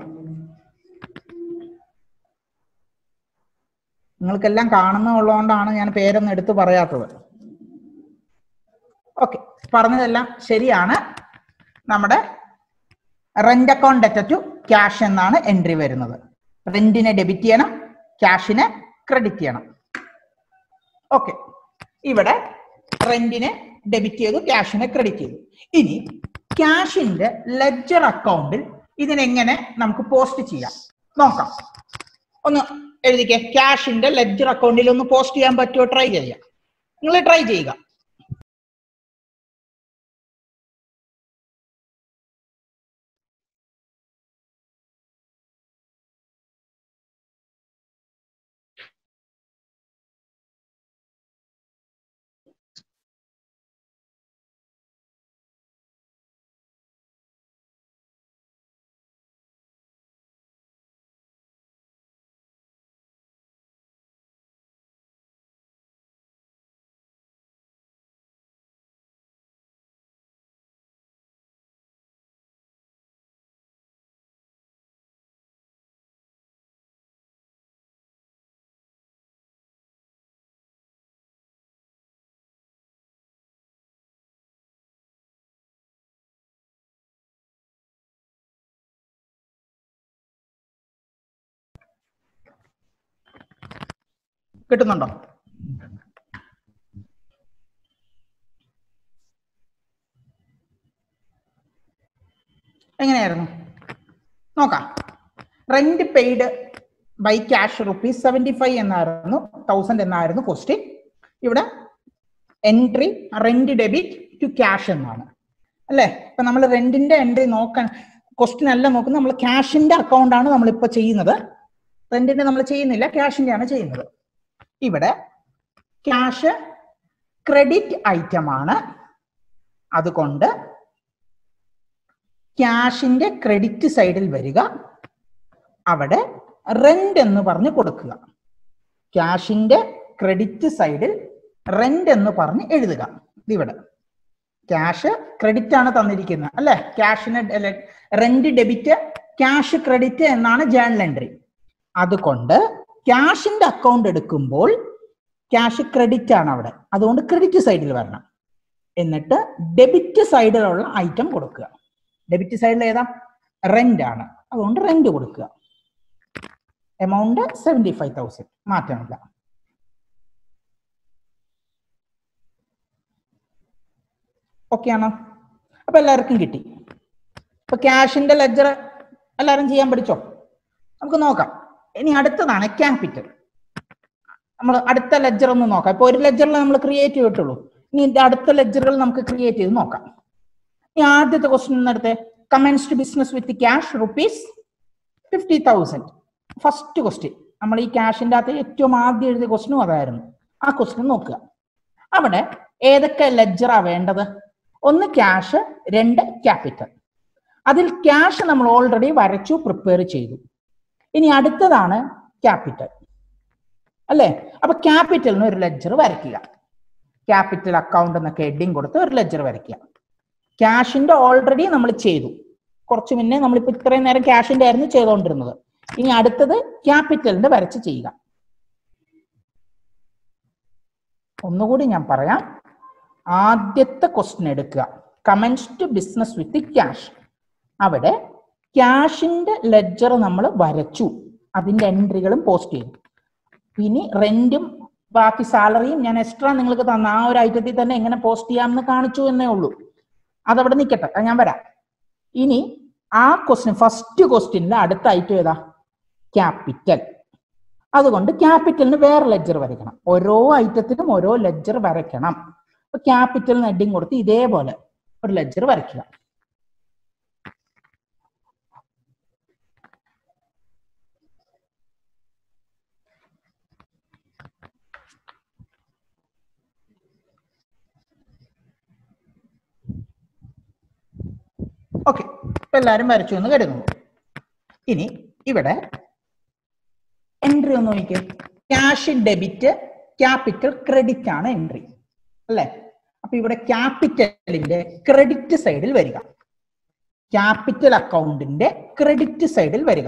നിങ്ങൾക്കെല്ലാം കാണുന്നുള്ളതുകൊണ്ടാണ് ഞാൻ പേരൊന്നും എടുത്തു പറയാത്തത് ഓക്കെ പറഞ്ഞതെല്ലാം ശരിയാണ് നമ്മുടെ rent account debtor to cash എന്നാണ് എൻട്രി വരുന്നത് റെന്റിനെ ഡെബിറ്റ് ചെയ്യണം ക്യാഷിനെ ക്രെഡിറ്റ് ചെയ്യണം ഓക്കെ ഇവിടെ റെന്റിനെ ഡെബിറ്റ് ചെയ്തു ക്യാഷിനെ ക്രെഡിറ്റ് ചെയ്തു ഇനി ക്യാഷിന്റെ ലെഡ്ജർ അക്കൗണ്ടിൽ ഇതിനെങ്ങനെ നമുക്ക് പോസ്റ്റ് ചെയ്യാം നോക്കാം ഒന്ന് എഴുതിക്കേ ക്യാഷിന്റെ ലെഡ്ജർ അക്കൗണ്ടിൽ ഒന്ന് പോസ്റ്റ് ചെയ്യാൻ പറ്റുമോ ട്രൈ ചെയ്യാം നിങ്ങൾ ട്രൈ ചെയ്യുക കിട്ടുന്നുണ്ടോ എങ്ങനെയായിരുന്നു നോക്കാം rent paid by cash rupees seventy five എന്നായിരുന്നു തൗസൻഡ് എന്നായിരുന്നു ക്വസ്റ്റ്യൻ ഇവിടെ entry rent debit to cash എന്നാണ് അല്ലേ ഇപ്പൊ നമ്മൾ റെന്റിന്റെ എൻട്രി നോക്കാൻ ക്വസ്റ്റ്യൻ അല്ല നോക്കുന്നത് നമ്മൾ ക്യാഷിന്റെ അക്കൗണ്ട് ആണ് നമ്മൾ ഇപ്പൊ ചെയ്യുന്നത് റെന്റിന്റെ നമ്മൾ ചെയ്യുന്നില്ല ക്യാഷിന്റെ ആണ് ചെയ്യുന്നത് ഇവിടെ ക്യാഷ് ക്രെഡിറ്റ് ഐറ്റം ആണ് അതുകൊണ്ട് ക്യാഷിന്റെ ക്രെഡിറ്റ് സൈഡിൽ വരിക അവിടെ റെന്റ് എന്ന് പറഞ്ഞ് കൊടുക്കുക ക്യാഷിന്റെ ക്രെഡിറ്റ് സൈഡിൽ റെന്റ് എന്ന് പറഞ്ഞ് എഴുതുക ഇവിടെ ക്യാഷ് ക്രെഡിറ്റ് ആണ് തന്നിരിക്കുന്നത് അല്ലെ ക്യാഷിന് റെന്റ് ഡെബിറ്റ് ക്യാഷ് ക്രെഡിറ്റ് എന്നാണ് ജേണൽ എൻട്രി അതുകൊണ്ട് ക്യാഷിന്റെ അക്കൗണ്ട് എടുക്കുമ്പോൾ ക്യാഷ് ക്രെഡിറ്റ് ആണ് അവിടെ അതുകൊണ്ട് ക്രെഡിറ്റ് സൈഡിൽ വരണം എന്നിട്ട് ഡെബിറ്റ് സൈഡിലുള്ള ഐറ്റം കൊടുക്കുക ഡെബിറ്റ് സൈഡിൽ ഏതാ റെന്റ് ആണ് അതുകൊണ്ട് റെന്റ് കൊടുക്കുക എമൗണ്ട് സെവൻറ്റി ഫൈവ് തൗസൻഡ് മാറ്റമില്ല ഓക്കെ ആണോ അപ്പൊ എല്ലാവർക്കും കിട്ടി ഇപ്പൊ ക്യാഷിന്റെ ലെജർ എല്ലാവരും ചെയ്യാൻ പഠിച്ചോ നമുക്ക് നോക്കാം ഇനി അടുത്തതാണ് ക്യാപിറ്റൽ നമ്മൾ അടുത്ത ലെജർ ഒന്ന് നോക്കാം ഇപ്പൊ ഒരു ലെജറിൽ നമ്മൾ ക്രിയേറ്റ് ചെയ്തിട്ടുള്ളൂ ഇനി ഇതിന്റെ അടുത്ത ലെജറുകൾ നമുക്ക് ക്രിയേറ്റ് ചെയ്ത് നോക്കാം ഇനി ആദ്യത്തെ ക്വസ്റ്റ്യൻ എടുത്തേ commenced business with cash rupees fifty thousand first question നമ്മൾ ഈ ക്യാഷിന്റെ അകത്ത് ഏറ്റവും ആദ്യം എഴുതിയ ക്വസ്റ്റ്യനും അതായിരുന്നു ആ ക്വസ്റ്റ്യൻ നോക്കുക അവിടെ ഏതൊക്കെ ലെജറാ വേണ്ടത് ഒന്ന് ക്യാഷ് രണ്ട് ക്യാപിറ്റൽ അതിൽ ക്യാഷ് നമ്മൾ ഓൾറെഡി വരച്ചു പ്രിപ്പയർ ചെയ്തു ഇനി അടുത്തതാണ് ക്യാപിറ്റൽ അല്ലേ അപ്പൊ ക്യാപിറ്റലിന് ഒരു ലെജർ വരയ്ക്കുക ക്യാപിറ്റൽ അക്കൗണ്ട് എന്നൊക്കെ ഹെഡിങ് കൊടുത്ത് ഒരു ലെജർ വരയ്ക്കുക ക്യാഷിന്റെ ഓൾറെഡി നമ്മൾ ചെയ്തു കുറച്ച് മുന്നേ നമ്മളിപ്പോ ഇത്രയും നേരം ക്യാഷിന്റെ ആയിരുന്നു ചെയ്തുകൊണ്ടിരുന്നത് ഇനി അടുത്തത് ക്യാപിറ്റലിന്റെ വരച്ച് ചെയ്യുക ഒന്നുകൂടി ഞാൻ പറയാം ആദ്യത്തെ ക്വസ്റ്റ്യൻ എടുക്കുക കമൻസ് ബിസിനസ് വിത്ത് ക്യാഷ് അവിടെ ക്യാഷിന്റെ ലെഡ്ജർ നമ്മൾ വരച്ചു അതിന്റെ എൻട്രികളും പോസ്റ്റ് ചെയ്തു പിന്നെ റെന്റും ബാക്കി സാലറിയും ഞാൻ എക്സ്ട്രാ നിങ്ങൾക്ക് തന്ന ആ ഒരു ഐറ്റത്തിൽ തന്നെ എങ്ങനെ പോസ്റ്റ് ചെയ്യാമെന്ന് കാണിച്ചു എന്നേ ഉള്ളൂ അതവിടെ നിൽക്കട്ടെ അത് ഞാൻ വരാം ഇനി ആ ക്വസ്റ്റ്യൻ ഫസ്റ്റ് ക്വസ്റ്റ്യനിൽ അടുത്ത ഐറ്റം ഏതാ ക്യാപിറ്റൽ അതുകൊണ്ട് ക്യാപിറ്റലിന് വേറെ ലെഡ്ജർ വരയ്ക്കണം ഓരോ ഐറ്റത്തിനും ഓരോ ലെഡ്ജർ വരയ്ക്കണം അപ്പൊ ക്യാപിറ്റലിന് ഹെഡിങ് കൊടുത്ത് ഇതേപോലെ ഒരു ലെഡ്ജർ വരയ്ക്കുക ഓക്കെ ഇപ്പൊ എല്ലാവരും വരച്ചു എന്ന് കരുതുന്നു ഇനി ഇവിടെ എൻട്രി ഒന്ന് നോക്കിയേ ക്യാഷ് ഡെബിറ്റ് ക്യാപിറ്റൽ ക്രെഡിറ്റ് ആണ് എൻട്രി അല്ലെ അപ്പൊ ഇവിടെ ക്യാപിറ്റലിന്റെ ക്രെഡിറ്റ് സൈഡിൽ വരിക ക്യാപിറ്റൽ അക്കൗണ്ടിന്റെ ക്രെഡിറ്റ് സൈഡിൽ വരിക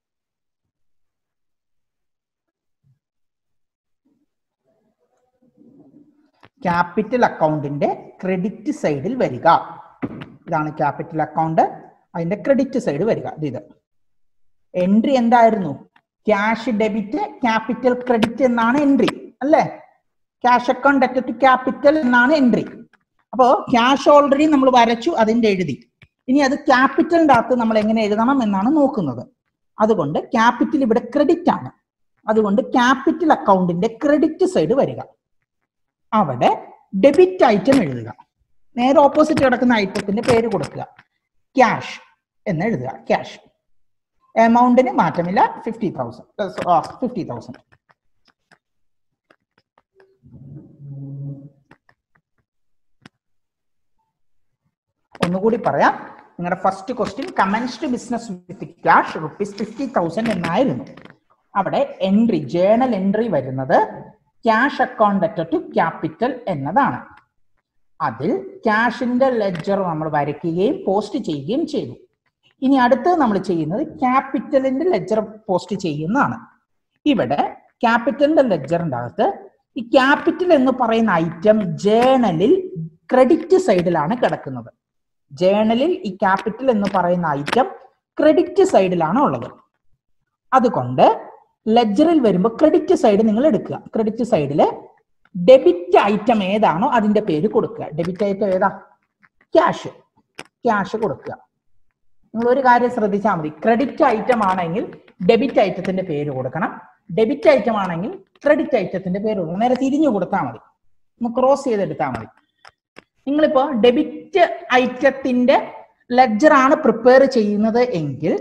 ക്യാപിറ്റൽ അക്കൗണ്ടിന്റെ ക്രെഡിറ്റ് സൈഡിൽ വരിക ഇതാണ് ക്യാപിറ്റൽ അക്കൗണ്ട് അതിന്റെ ക്രെഡിറ്റ് സൈഡ് വരിക ഇത് ഇത് എൻട്രി എന്തായിരുന്നു ക്യാഷ് ഡെബിറ്റ് ക്യാപിറ്റൽ ക്രെഡിറ്റ് എന്നാണ് എൻട്രി അല്ലേ cash account at to capital എന്നാണ് എൻട്രി അപ്പോ ക്യാഷ് ഓൾറെഡി നമ്മൾ വരച്ചു അതിന്റെ എഴുതി ഇനി അത് ക്യാപിറ്റലിന്റെ അകത്ത് നമ്മൾ എങ്ങനെ എഴുതണം എന്നാണ് നോക്കുന്നത് അതുകൊണ്ട് ക്യാപിറ്റൽ ഇവിടെ ക്രെഡിറ്റ് ആണ് അതുകൊണ്ട് ക്യാപിറ്റൽ അക്കൗണ്ടിന്റെ ക്രെഡിറ്റ് സൈഡ് വരിക അവിടെ ഡെബിറ്റ് ഐറ്റം എഴുതുക നേരെ ഓപ്പോസിറ്റ് കിടക്കുന്ന ഐറ്റത്തിന്റെ പേര് കൊടുക്കുക ക്യാഷ് എന്ന് എഴുതുക ക്യാഷ് എമൗണ്ടിന് മാറ്റമില്ല ഫിഫ്റ്റി തൗസൻഡ് ഫിഫ്റ്റി തൗസൻഡ് ഒന്നുകൂടി പറയാം നിങ്ങളുടെ first question commenced business with cash rupees fifty thousand എന്നായിരുന്നു അവിടെ എൻട്രി ജേണൽ എൻട്രി വരുന്നത് cash account at to capital എന്നതാണ് അതിൽ ക്യാഷിന്റെ ലെഡ്ജർ നമ്മൾ വരയ്ക്കുകയും പോസ്റ്റ് ചെയ്യുകയും ചെയ്തു ഇനി അടുത്തത് നമ്മൾ ചെയ്യുന്നത് ക്യാപിറ്റലിന്റെ ലെഡ്ജർ പോസ്റ്റ് ചെയ്യുന്നതാണ് ഇവിടെ ക്യാപിറ്റലിന്റെ ലെഡ്ജറിന്റെ അകത്ത് ഈ ക്യാപിറ്റൽ എന്ന് പറയുന്ന ഐറ്റം ജേണലിൽ ക്രെഡിറ്റ് സൈഡിലാണ് കിടക്കുന്നത് ജേണലിൽ ഈ ക്യാപിറ്റൽ എന്ന് പറയുന്ന ഐറ്റം ക്രെഡിറ്റ് സൈഡിലാണ് ഉള്ളത് അതുകൊണ്ട് ലെഡ്ജറിൽ വരുമ്പോൾ ക്രെഡിറ്റ് സൈഡ് നിങ്ങൾ എടുക്കുക ക്രെഡിറ്റ് സൈഡിൽ ഡെബിറ്റ് ഐറ്റം ഏതാണോ അതിന്റെ പേര് കൊടുക്കുക ഡെബിറ്റ് ഐറ്റം ഏതാ ക്യാഷ് ക്യാഷ് കൊടുക്കുക നിങ്ങൾ ഒരു കാര്യം ശ്രദ്ധിച്ചാൽ മതി ക്രെഡിറ്റ് ഐറ്റം ആണെങ്കിൽ ഡെബിറ്റ് ഐറ്റത്തിന്റെ പേര് കൊടുക്കണം ഡെബിറ്റ് ഐറ്റം ആണെങ്കിൽ ക്രെഡിറ്റ് ഐറ്റത്തിന്റെ പേര് കൊടുക്കണം നേരെ തിരിഞ്ഞു കൊടുത്താൽ മതി ഒന്ന് ക്രോസ് ചെയ്തെടുത്താൽ മതി നിങ്ങളിപ്പോ ഡെബിറ്റ് ഐറ്റത്തിന്റെ ലെഡ്ജർ ആണ് പ്രിപ്പയർ ചെയ്യുന്നത് എങ്കിൽ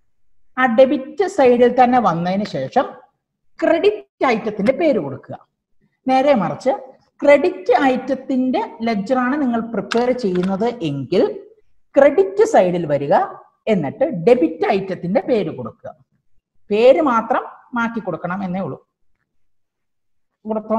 ആ ഡെബിറ്റ് സൈഡിൽ തന്നെ വന്നതിന് ശേഷം ക്രെഡിറ്റ് ഐറ്റത്തിന്റെ പേര് കൊടുക്കുക നേരെ മറിച്ച് ക്രെഡിറ്റ് ഐറ്റത്തിന്റെ ലെഡ്ജറാണ് നിങ്ങൾ പ്രിപ്പയർ ചെയ്യുന്നത് എങ്കിൽ ക്രെഡിറ്റ് സൈഡിൽ വരിക എന്നിട്ട് ഡെബിറ്റ് ഐറ്റത്തിന്റെ പേര് കൊടുക്കുക പേര് മാത്രം മാറ്റി കൊടുക്കണം എന്നേ ഉള്ളൂ കൊടുത്തോ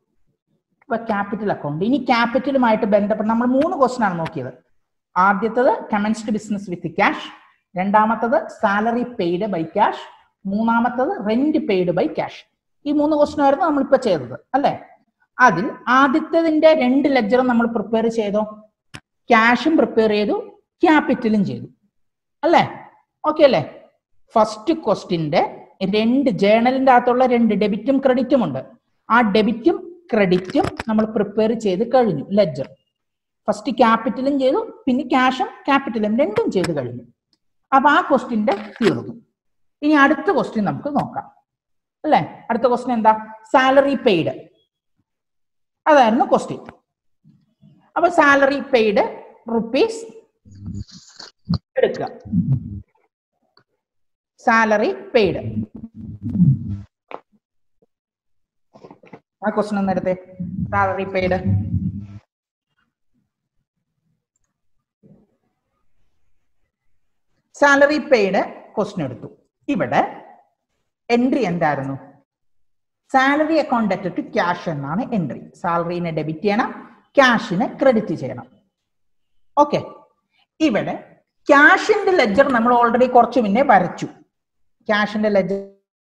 ഇപ്പൊ ക്യാപിറ്റൽ അക്കൗണ്ട് ഇനി ക്യാപിറ്റലുമായിട്ട് ബന്ധപ്പെട്ട് നമ്മൾ മൂന്ന് ക്വസ്റ്റൻ ആണ് നോക്കിയത് ആദ്യത്തത് കമൻസ്ഡ് ബിസിനസ് വിത്ത് ക്യാഷ് രണ്ടാമത്തത് സാലറി പെയ്ഡ് ബൈ ക്യാഷ് മൂന്നാമത്തത് റെന്റ് പെയ്ഡ് ബൈ ക്യാഷ് ഈ മൂന്ന് ക്വസ്റ്റൻ ആയിരുന്നു നമ്മളിപ്പോ ചെയ്തത് അല്ലെ അതിൽ ആദ്യത്തതിന്റെ രണ്ട് ലെക്ചറും നമ്മൾ പ്രിപ്പയർ ചെയ്തോ ക്യാഷും പ്രിപ്പയർ ചെയ്തു ക്യാപിറ്റലും ചെയ്തു അല്ലേ ഓക്കെ അല്ലേ ഫസ്റ്റ് ക്വസ്റ്റിന്റെ രണ്ട് ജേണലിന്റെ അകത്തുള്ള രണ്ട് ഡെബിറ്റും ക്രെഡിറ്റും ഉണ്ട് ആ ഡെബിറ്റും ക്രെഡിറ്റും നമ്മൾ പ്രിപ്പയർ ചെയ്ത് കഴിഞ്ഞു ലെഡ്ജർ ഫസ്റ്റ് ക്യാപിറ്റലും ചെയ്തു പിന്നെ ക്യാഷും ക്യാപിറ്റലും രണ്ടും ചെയ്ത് കഴിഞ്ഞു അപ്പൊ ആ ക്വസ്റ്റിന്റെ തീർന്നു ഇനി അടുത്ത ക്വസ്റ്റ്യൻ നമുക്ക് നോക്കാം അല്ലേ അടുത്ത ക്വസ്റ്റ്യൻ എന്താ സാലറി പെയ്ഡ് അതായിരുന്നു ക്വസ്റ്റ്യൻ അപ്പൊ സാലറി പെയ്ഡ് റുപ്പീസ് എടുക്കുക സാലറി പെയ്ഡ് ആ ക്വസ്റ്റ്യൻ ഒന്ന് എടുത്തേ salary paid salary paid question എടുത്തു ഇവിടെ എൻട്രി എന്തായിരുന്നു salary account at to cash എന്നാണ് എൻട്രി സാലറിനെ ഡെബിറ്റ് ചെയ്യണം ക്യാഷിനെ ക്രെഡിറ്റ് ചെയ്യണം ഓക്കെ ഇവിടെ ക്യാഷിന്റെ ലെഡ്ജർ നമ്മൾ ഓൾറെഡി കുറച്ച് മുന്നേ വരച്ചു ക്യാഷിന്റെ ലെഡ്ജർ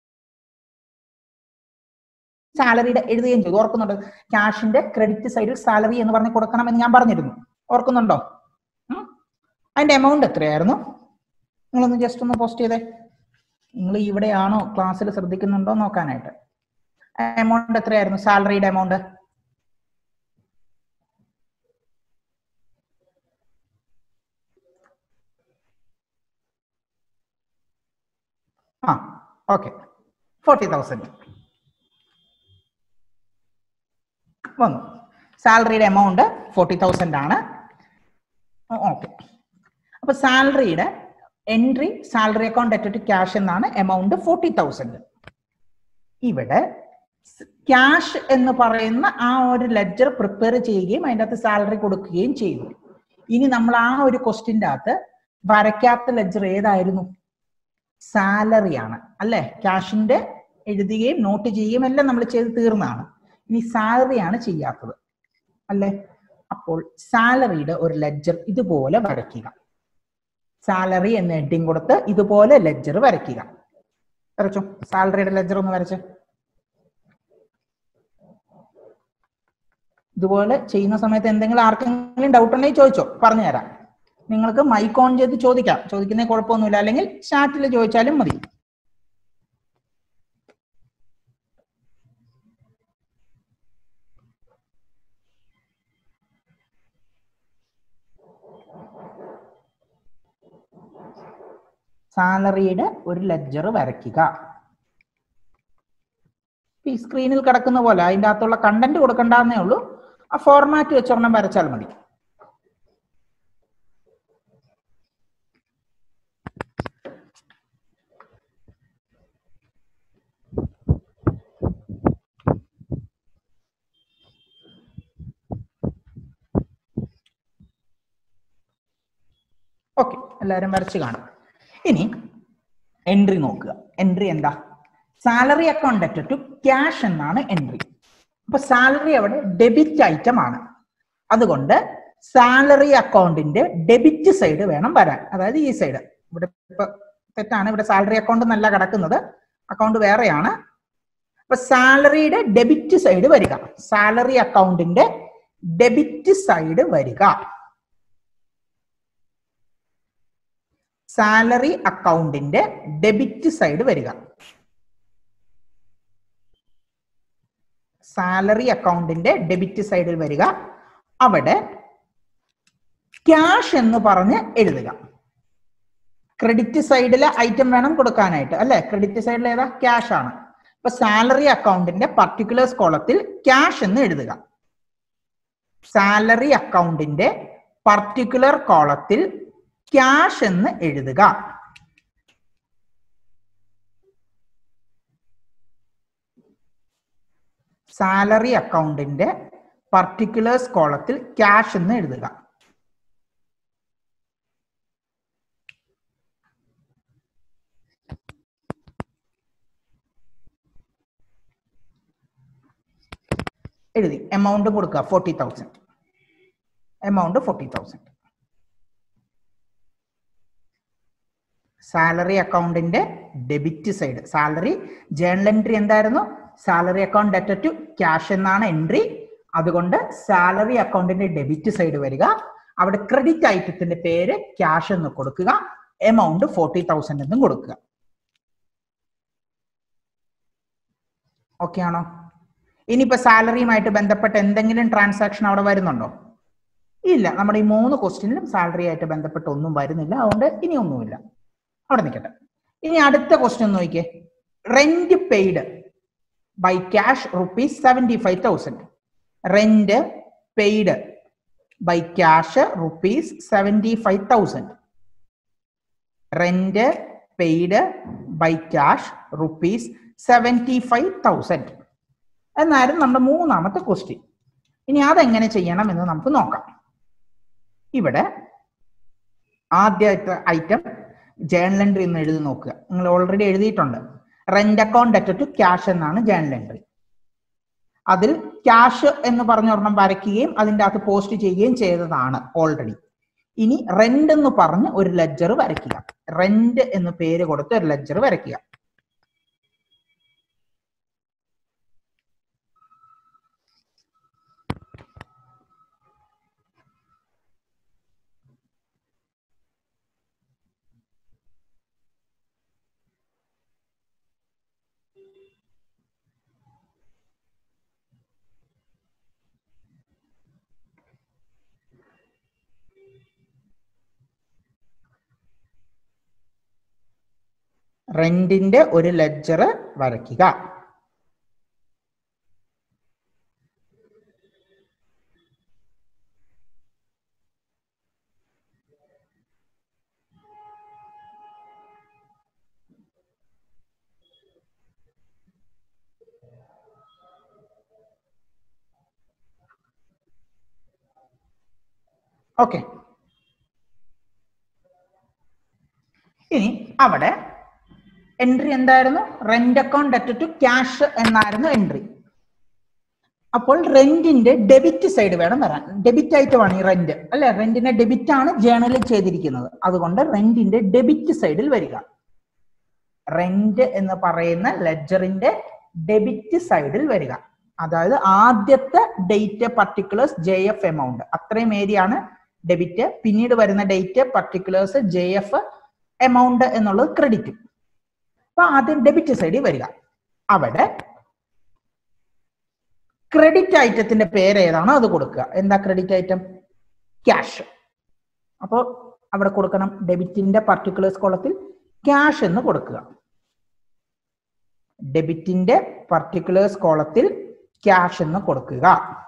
സാലറിയുടെ എഴുതുകയും ചെയ്തു ഓർക്കുന്നുണ്ട് ക്യാഷിന്റെ ക്രെഡിറ്റ് സൈഡിൽ സാലറി എന്ന് പറഞ്ഞ് കൊടുക്കണം എന്ന് ഞാൻ പറഞ്ഞിരുന്നു ഓർക്കുന്നുണ്ടോ ഉം? അതിന്റെ എമൗണ്ട് എത്രയായിരുന്നു നിങ്ങളൊന്ന് ജസ്റ്റ് ഒന്ന് പോസ്റ്റ് ചെയ്തേ നിങ്ങൾ ഇവിടെയാണോ ക്ലാസ്സിൽ ശ്രദ്ധിക്കുന്നുണ്ടോ നോക്കാനായിട്ട് എമൗണ്ട് എത്രയായിരുന്നു സാലറിയുടെ എമൗണ്ട് ആ ഓക്കെ ഫോർട്ടി തൗസൻഡ് വന്നു സാലറിയുടെ എമൗണ്ട് ഫോർട്ടി തൗസൻഡ് ആണ് ഓക്കെ അപ്പൊ സാലറിയുടെ entry salary account at cash എന്നാണ് എമൗണ്ട് ഫോർട്ടി തൗസൻഡ് ഇവിടെ ക്യാഷ് എന്ന് പറയുന്ന ആ ഒരു ലെഡ്ജർ പ്രിപ്പയർ ചെയ്യുകയും അതിൻ്റെ അകത്ത് സാലറി കൊടുക്കുകയും ചെയ്തു ഇനി നമ്മൾ ആ ഒരു ക്വസ്റ്റിൻ്റെ അകത്ത് വരയ്ക്കാത്ത ലെഡ്ജർ ഏതായിരുന്നു സാലറി ആണ് അല്ലെ ക്യാഷിന്റെ എഴുതുകയും നോട്ട് ചെയ്യുകയും എല്ലാം നമ്മൾ ചെയ്ത് തീർന്നതാണ് ഇനി സാലറിയാണ് ചെയ്യാത്തത് അല്ലേ അപ്പോൾ സാലറിയുടെ ഒരു ലെഡ്ജർ ഇതുപോലെ വരയ്ക്കുക സാലറി എന്ന ഹെഡിങ് കൊടുത്ത് ഇതുപോലെ ലെഡ്ജർ വരയ്ക്കുക വരച്ചോ സാലറിയുടെ ലെഡ്ജർ ഒന്ന് വരച്ച് ഇതുപോലെ ചെയ്യുന്ന സമയത്ത് എന്തെങ്കിലും ആർക്കെങ്കിലും ഡൗട്ട് ഉണ്ടെങ്കിൽ ചോദിച്ചോ പറഞ്ഞു തരാം നിങ്ങൾക്ക് മൈക്ക് ഓൺ ചെയ്ത് ചോദിക്കാം ചോദിക്കുന്നതിൽ കുഴപ്പമൊന്നുമില്ല അല്ലെങ്കിൽ ചാറ്റിൽ ചോദിച്ചാലും മതി സാലറിയുടെ ഒരു ലെഡ്ജർ വരയ്ക്കുക ഈ സ്ക്രീനിൽ കിടക്കുന്ന പോലെ അതിൻ്റെ അകത്തുള്ള കണ്ടന്റ് കൊടുക്കണ്ടെന്നേ ഉള്ളൂ ആ ഫോർമാറ്റ് വെച്ചൊരെണ്ണം വരച്ചാൽ മതി ഓക്കെ എല്ലാവരും വരച്ച് കാണും ഇനി എൻട്രി നോക്കുക എൻട്രി എന്താ salary account at to cash എന്നാണ് എൻട്രി അപ്പൊ സാലറി അവിടെ ഡെബിറ്റ് ഐറ്റം ആണ് അതുകൊണ്ട് സാലറി അക്കൗണ്ടിന്റെ ഡെബിറ്റ് സൈഡ് വേണം വരാൻ അതായത് ഈ സൈഡ് ഇവിടെ ഇപ്പൊ തെറ്റാണ് ഇവിടെ സാലറി അക്കൗണ്ട് നല്ല കിടക്കുന്നത് അക്കൗണ്ട് വേറെയാണ് അപ്പൊ സാലറിയുടെ ഡെബിറ്റ് സൈഡ് വരിക സാലറി അക്കൗണ്ടിന്റെ ഡെബിറ്റ് സൈഡ് വരിക സാലറി അക്കൗണ്ടിന്റെ ഡെബിറ്റ് സൈഡ് വരിക സാലറി അക്കൗണ്ടിന്റെ ഡെബിറ്റ് സൈഡിൽ വരിക അവിടെ ക്യാഷ് എന്ന് പറഞ്ഞ് എഴുതുക ക്രെഡിറ്റ് സൈഡിലെ ഐറ്റം വേണം കൊടുക്കാനായിട്ട് അല്ലെ ക്രെഡിറ്റ് സൈഡിൽ ഏതാ ക്യാഷ് ആണ് ഇപ്പൊ സാലറി അക്കൗണ്ടിന്റെ പർട്ടിക്കുലേഴ്സ് കോളത്തിൽ ക്യാഷ് എന്ന് എഴുതുക സാലറി അക്കൗണ്ടിന്റെ പർട്ടിക്കുലർ കോളത്തിൽ ക്യാഷ് എന്ന് എഴുതുക സാലറി അക്കൗണ്ടിന്റെ പർട്ടിക്കുലേഴ്സ് കോളത്തിൽ ക്യാഷ് എന്ന് എഴുതുക എഴുതി എമൗണ്ട് കൊടുക്കുക forty thousand amount forty thousand salary അക്കൗണ്ടിന്റെ debit side salary journal entry എന്തായിരുന്നു salary account debtor to cash എന്നാണ് എൻട്രി അതുകൊണ്ട് സാലറി അക്കൗണ്ടിന്റെ ഡെബിറ്റ് സൈഡ് വരിക അവിടെ ക്രെഡിറ്റ് ഐറ്റത്തിന്റെ പേര് ക്യാഷ് എന്ന് കൊടുക്കുക എമൗണ്ട് ഫോർട്ടി തൗസൻഡ് എന്നും കൊടുക്കുക ഓക്കെ ആണോ ഇനിയിപ്പോ സാലറിയുമായിട്ട് ബന്ധപ്പെട്ട എന്തെങ്കിലും ട്രാൻസാക്ഷൻ അവിടെ വരുന്നുണ്ടോ ഇല്ല നമ്മുടെ ഈ മൂന്ന് ക്വസ്റ്റ്യനിലും സാലറി ആയിട്ട് ബന്ധപ്പെട്ട് ഒന്നും വരുന്നില്ല അതുകൊണ്ട് ഇനി ഒന്നുമില്ല അവിടെ നിൽക്കട്ടെ ഇനി അടുത്ത ക്വസ്റ്റ്യൻ നോക്കിയേ rent paid by cash rupees seventy five thousand rent paid by cash rupees seventy five thousand rent paid by cash rupees seventy five thousand എന്നായിരുന്നു നമ്മുടെ മൂന്നാമത്തെ ക്വസ്റ്റ്യൻ ഇനി അതെങ്ങനെ ചെയ്യണം എന്ന് നമുക്ക് നോക്കാം ഇവിടെ ആദ്യത്തെ ഐറ്റം ജേണൽ എൻട്രി എന്ന് എഴുതി നോക്കുക നിങ്ങൾ ഓൾറെഡി എഴുതിയിട്ടുണ്ട് rent account at to cash എന്നാണ് ജേണൽ എൻട്രി അതിൽ ക്യാഷ് എന്ന് പറഞ്ഞ ഒരെണ്ണം വരയ്ക്കുകയും അതിൻ്റെ അകത്ത് പോസ്റ്റ് ചെയ്യുകയും ചെയ്തതാണ് ഓൾറെഡി ഇനി റെന്റ് എന്ന് പറഞ്ഞ് ഒരു ലെഡ്ജർ വരയ്ക്കുക റെന്റ് എന്ന് പേര് കൊടുത്ത് ഒരു ലെഡ്ജർ വരയ്ക്കുക റെന്റിന്റെ ഒരു ലെഡ്ജർ വരയ്ക്കുക ഓക്കെ ഇനി അവിടെ എൻട്രി എന്തായിരുന്നു rent account at to cash എന്നായിരുന്നു എൻട്രി അപ്പോൾ റെന്റിന്റെ ഡെബിറ്റ് സൈഡ് വേണം വരാൻ ഡെബിറ്റ് ഐറ്റമാണ് ഈ റെന്റ് അല്ലെ റെന്റിന്റെ ഡെബിറ്റ് ആണ് ജേണലിൽ ചെയ്തിരിക്കുന്നത് അതുകൊണ്ട് റെന്റിന്റെ ഡെബിറ്റ് സൈഡിൽ വരിക റെന്റ് എന്ന് പറയുന്ന ലെഡ്ജറിന്റെ ഡെബിറ്റ് സൈഡിൽ വരിക അതായത് ആദ്യത്തെ date particulars J F amount അത്രയും ഏരിയയാണ് ഡെബിറ്റ് പിന്നീട് വരുന്ന date particulars J F amount എന്നുള്ളത് ക്രെഡിറ്റ് അപ്പൊ ആദ്യം ഡെബിറ്റ് സൈഡിൽ വരിക അവിടെ ക്രെഡിറ്റ് ഐറ്റത്തിന്റെ പേര് ഏതാണോ അത് കൊടുക്കുക എന്താ ക്രെഡിറ്റ് ഐറ്റം ക്യാഷ് അപ്പോൾ അവിടെ കൊടുക്കണം ഡെബിറ്റിന്റെ പർട്ടിക്കുലേഴ്സ് കോളത്തിൽ ക്യാഷ് എന്ന് കൊടുക്കുക ഡെബിറ്റിന്റെ പർട്ടിക്കുലേഴ്സ് കോളത്തിൽ ക്യാഷ് എന്ന് കൊടുക്കുക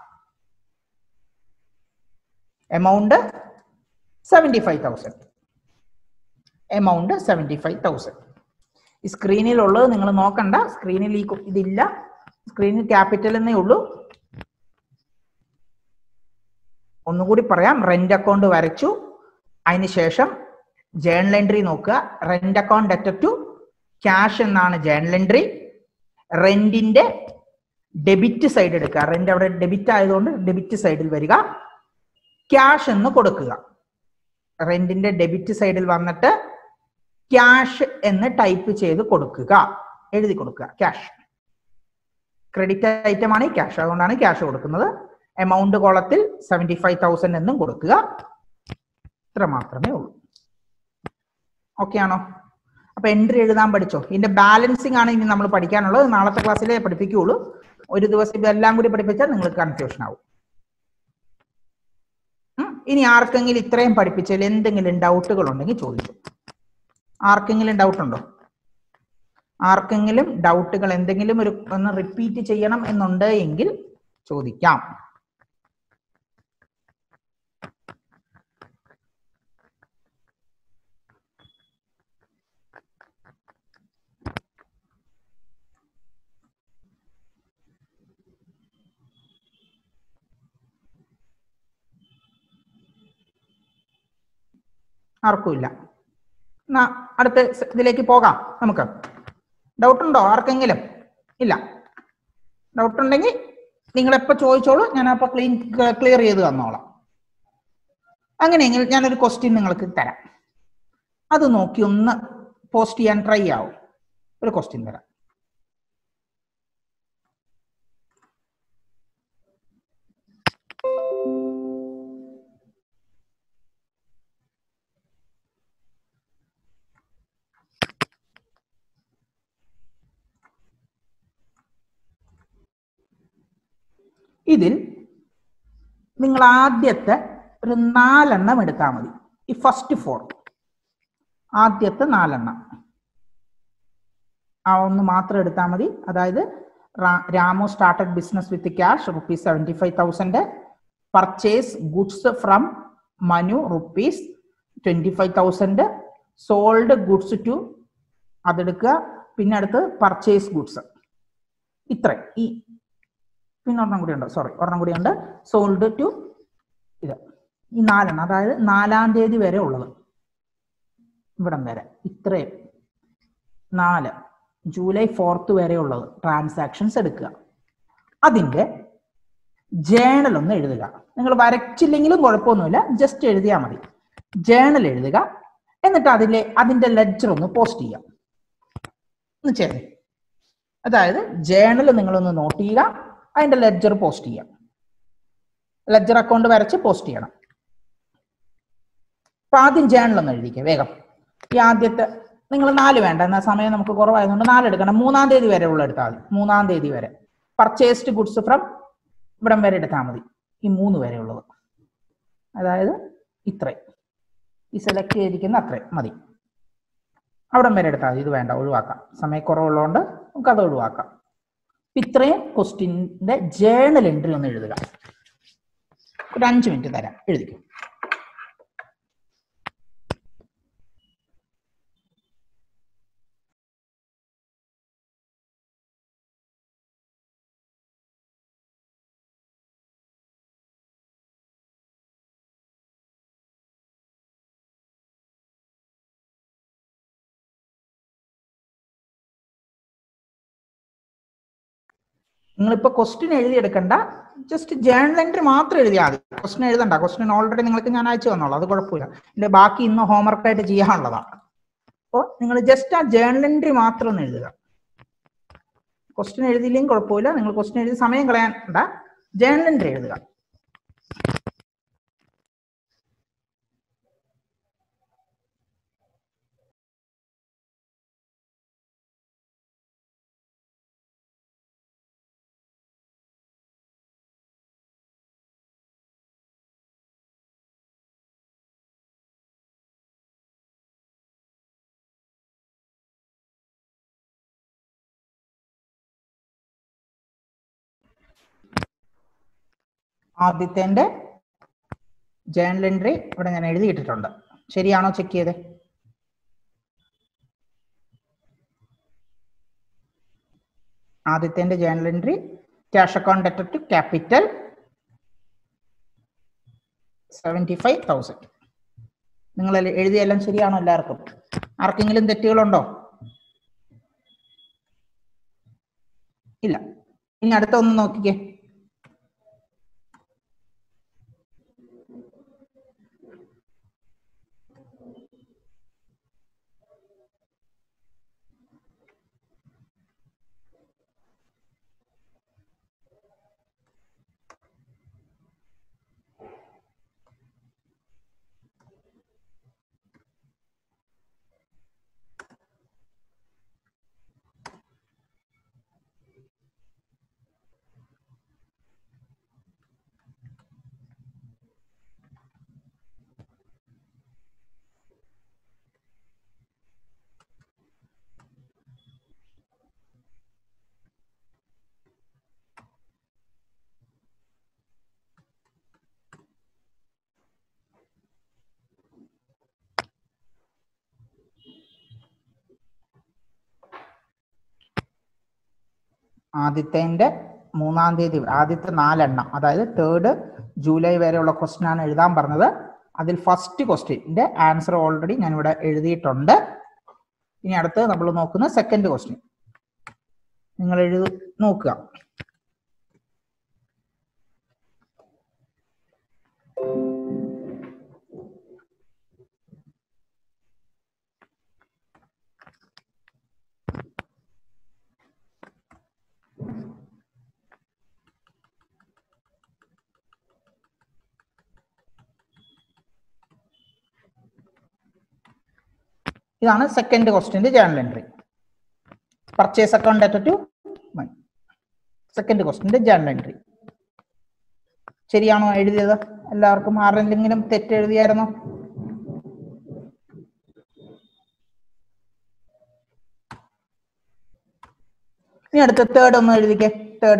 amount seventy five thousand amount seventy five thousand ഈ സ്ക്രീനിലുള്ളത് നിങ്ങൾ നോക്കണ്ട സ്ക്രീനിൽ ഈ കു- ഇതില്ല സ്ക്രീനിൽ ക്യാപിറ്റൽ എന്നേ ഉള്ളൂ ഒന്നുകൂടി പറയാം റെന്റ് അക്കൗണ്ട് വരച്ചു അതിനുശേഷം ജേണൽ എൻട്രി നോക്കുക rent account debtor to cash എന്നാണ് ജേണൽ എൻട്രി റെന്റിന്റെ ഡെബിറ്റ് സൈഡ് എടുക്കുക റെന്റ് അവിടെ ഡെബിറ്റ് ആയതുകൊണ്ട് ഡെബിറ്റ് സൈഡിൽ വരിക ക്യാഷ് എന്ന് കൊടുക്കുക റെന്റിന്റെ ഡെബിറ്റ് സൈഡിൽ വന്നിട്ട് ക്യാഷ് എന്ന് ടൈപ്പ് ചെയ്ത് കൊടുക്കുക എഴുതി കൊടുക്കുക ക്യാഷ് ക്രെഡിറ്റ് ഐറ്റം ആണ് ഈ ക്യാഷ് അതുകൊണ്ടാണ് ക്യാഷ് കൊടുക്കുന്നത് എമൗണ്ട് കോളത്തിൽ സെവൻറ്റി ഫൈവ് തൗസൻഡ് എന്നും കൊടുക്കുക ഇത്ര മാത്രമേ ഉള്ളൂ ഓക്കെ ആണോ അപ്പൊ എൻട്രി എഴുതാൻ പഠിച്ചോ ഇതിന്റെ ബാലൻസിങ് ആണ് ഇനി നമ്മൾ പഠിക്കാനുള്ളത് നാളത്തെ ക്ലാസ്സിലേ പഠിപ്പിക്കുകയുള്ളൂ ഒരു ദിവസം ഇതെല്ലാം കൂടി പഠിപ്പിച്ചാൽ നിങ്ങൾക്ക് കൺഫ്യൂഷൻ ആവും ഉം. ഇനി ആർക്കെങ്കിലും ഇത്രയും പഠിപ്പിച്ചാൽ എന്തെങ്കിലും ഡൗട്ടുകൾ ഉണ്ടെങ്കിൽ ചോദിച്ചു ആർക്കെങ്കിലും ഡൗട്ട് ഉണ്ടോ ആർക്കെങ്കിലും ഡൗട്ടുകൾ എന്തെങ്കിലും ഒരു ഒന്ന് റിപ്പീറ്റ് ചെയ്യണം എന്നുണ്ട് എങ്കിൽ ചോദിക്കാം ആർക്കുമില്ല എന്നാ അടുത്ത സ- ഇതിലേക്ക് പോകാം നമുക്ക് ഡൗട്ട് ഉണ്ടോ ആർക്കെങ്കിലും ഇല്ല ഡൗട്ട് ഉണ്ടെങ്കിൽ നിങ്ങൾ എപ്പോ ചോദിച്ചോളൂ ഞാൻ അപ്പൊ ക്ലീൻ ക്ലിയർ ചെയ്ത് തന്നോളാം അങ്ങനെയെങ്കിൽ ഞാനൊരു ക്വസ്റ്റ്യൻ നിങ്ങൾക്ക് തരാം അത് നോക്കി ഒന്ന് പോസ്റ്റ് ചെയ്യാൻ ട്രൈ ആവും ഒരു ക്വസ്റ്റ്യൻ തരാം ഇതിൽ നിങ്ങൾ ആദ്യത്തെ ഒരു നാലെണ്ണം എടുത്താൽ മതി ഈ ഫസ്റ്റ് ഫോർ ആദ്യത്തെ നാലെണ്ണം ആ ഒന്ന് മാത്രം എടുത്താൽ മതി അതായത് റാ- Ramu started business with cash rupees seventy five thousand purchase goods from Manu rupees twenty five thousand sold goods to അതെടുക്കുക പിന്നെ അടുത്ത് പർച്ചേസ് ഗുഡ്സ് ഇത്ര ഈ പിന്നെ ഒരെണ്ണം കൂടി ഉണ്ട് സോറി ഒരെണ്ണം കൂടി ഉണ്ട് സോൾഡ് ടു ഇത് ഈ നാലെണ്ണം അതായത് നാലാം തീയതി വരെ ഉള്ളത് ഇവിടം വരെ ഇത്രയും നാല് ജൂലൈ ഫോർത്ത് വരെ ഉള്ളത് ട്രാൻസാക്ഷൻസ് എടുക്കുക അതിൻ്റെ ജേണൽ ഒന്ന് എഴുതുക നിങ്ങൾ വരച്ചില്ലെങ്കിലും കുഴപ്പമൊന്നുമില്ല ജസ്റ്റ് എഴുതിയാൽ മതി ജേണൽ എഴുതുക എന്നിട്ട് അതിലെ അതിൻ്റെ ലെഡ്ജർ ഒന്ന് പോസ്റ്റ് ചെയ്യാം ഒന്ന് ചെയ്തേ അതായത് ജേണൽ നിങ്ങളൊന്ന് നോട്ട് ചെയ്യുക അതിന്റെ ലെഡ്ജർ പോസ്റ്റ് ചെയ്യാം ലെഡ്ജർ അക്കൗണ്ട് വരച്ച് പോസ്റ്റ് ചെയ്യണം അപ്പൊ ആദ്യം ജേണൽ ഒന്ന് എഴുതിക്കുക വേഗം ഈ ആദ്യത്തെ നിങ്ങൾ നാല് വേണ്ട എന്നാൽ സമയം നമുക്ക് കുറവായതുകൊണ്ട് നാല് എടുക്കണം മൂന്നാം തീയതി വരെ ഉള്ള എടുത്താൽ മതി മൂന്നാം തീയതി വരെ പർച്ചേസ്ഡ് ഗുഡ്സ് ഫ്രം ഇവിടം വരെ എടുത്താൽ മതി ഈ മൂന്ന് വരെ ഉള്ളത് അതായത് ഇത്രയും ഈ സെലക്ട് ചെയ്തിരിക്കുന്ന അത്രയും മതി അവിടം വരെ എടുത്താൽ മതി ഇത് വേണ്ട ഒഴിവാക്കാം സമയക്കുറവുള്ളതുകൊണ്ട് നമുക്ക് അത് ഒഴിവാക്കാം ഇത്രയും ക്വസ്റ്റ്യൻ്റെ ജേണൽ എൻട്രി ഒന്ന് എഴുതുക ഒരു അഞ്ച് മിനിറ്റ് തരാം എഴുതിക്കും നിങ്ങളിപ്പോൾ ക്വസ്റ്റ്യൻ എഴുതിയെടുക്കണ്ട ജസ്റ്റ് ജേണൽ എൻട്രി മാത്രം എഴുതിയാൽ മതി ക്വസ്റ്റ്യൻ എഴുതണ്ട ക്വസ്റ്റ്യൻ ഓൾറെഡി നിങ്ങൾക്ക് ഞാൻ അയച്ചു തന്നോളൂ അത് കുഴപ്പമില്ല എൻ്റെ ബാക്കി ഇന്ന് ഹോംവർക്കായിട്ട് ചെയ്യാനുള്ളതാണ് അപ്പോൾ നിങ്ങൾ ജസ്റ്റ് ആ ജേണൽ എൻട്രി മാത്രം ഒന്ന് എഴുതുക ക്വസ്റ്റ്യൻ എഴുതിയില്ലെങ്കിൽ കുഴപ്പമില്ല നിങ്ങൾ ക്വസ്റ്റ്യൻ എഴുതി സമയം കളയാണ്ട ജേണൽ എൻട്രി എഴുതുക ആദ്യത്തെ ജേണൽ എൻട്രി ഇവിടെ ഞാൻ എഴുതിയിട്ടിട്ടുണ്ട് ശരിയാണോ ചെക്ക് ചെയ്തേ ആദ്യത്തെ journal entry cash account debtor to capital seventy five thousand നിങ്ങൾ എഴുതിയെല്ലാം ശരിയാണോ എല്ലാവർക്കും ആർക്കെങ്കിലും തെറ്റുകളുണ്ടോ ഇല്ല ഇനി അടുത്ത ഒന്ന് നോക്കിക്കേ ആദ്യത്തെ മൂന്നാം തീയതി ആദ്യത്തെ നാലെണ്ണം അതായത് തേർഡ് ജൂലൈ വരെയുള്ള ക്വസ്റ്റ്യൻ ആണ് എഴുതാൻ പറഞ്ഞത് അതിൽ ഫസ്റ്റ് ക്വസ്റ്റ്യൻ്റെ ആൻസർ ഓൾറെഡി ഞാനിവിടെ എഴുതിയിട്ടുണ്ട് ഇനി അടുത്ത് നമ്മൾ നോക്കുന്ന സെക്കൻഡ് ക്വസ്റ്റ്യൻ നിങ്ങൾ എഴുതി നോക്കുക ഇതാണ് സെക്കൻഡ് ക്വസ്റ്റ്യൻ്റെ journal entry purchase account debtor to second ക്വസ്റ്റ്യൻ്റെ ജേണൽ എൻട്രി ശരിയാണോ എഴുതിയത് എല്ലാവർക്കും ആരെങ്കിലും തെറ്റ് എഴുതിയായിരുന്നോ ഇനി അടുത്ത തേർഡ് ഒന്ന് എഴുതിക്കേ തേർഡ്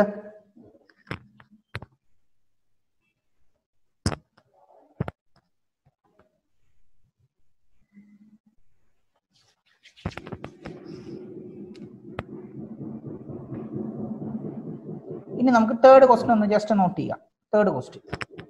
ഇനി നമുക്ക് തേർഡ് ക്വസ്റ്റ്യൻ ഒന്ന് ജസ്റ്റ് നോട്ട് ചെയ്യാം തേർഡ് ക്വസ്റ്റ്യൻ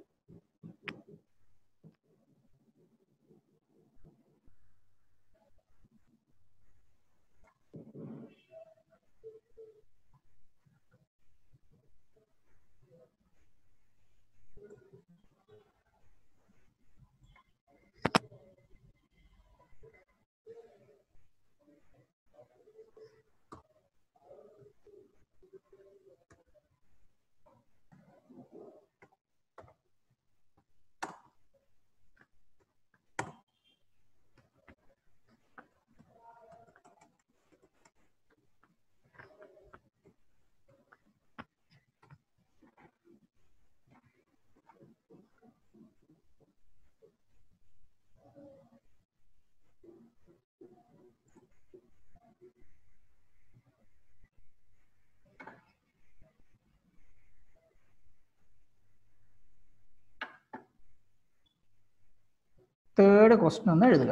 തേർഡ് ക്വസ്റ്റ്യൻ ഒന്ന് എഴുതുക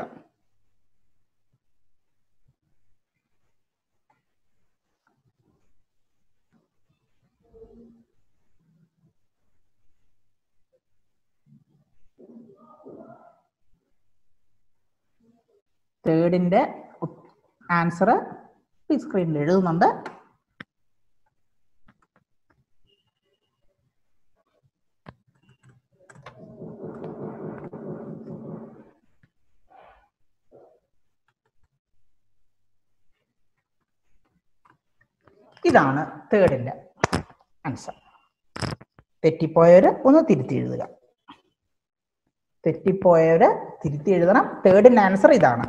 തേർഡിന്റെ ആൻസർ ഈ സ്ക്രീനിൽ എഴുതുന്നുണ്ട് ഇതാണ് തേർഡിന്റെ ആൻസർ തെറ്റിപ്പോയവര് ഒന്ന് തിരുത്തി എഴുതുക തെറ്റിപ്പോയവര് തിരുത്തി എഴുതണം തേർഡിന്റെ ആൻസർ ഇതാണ്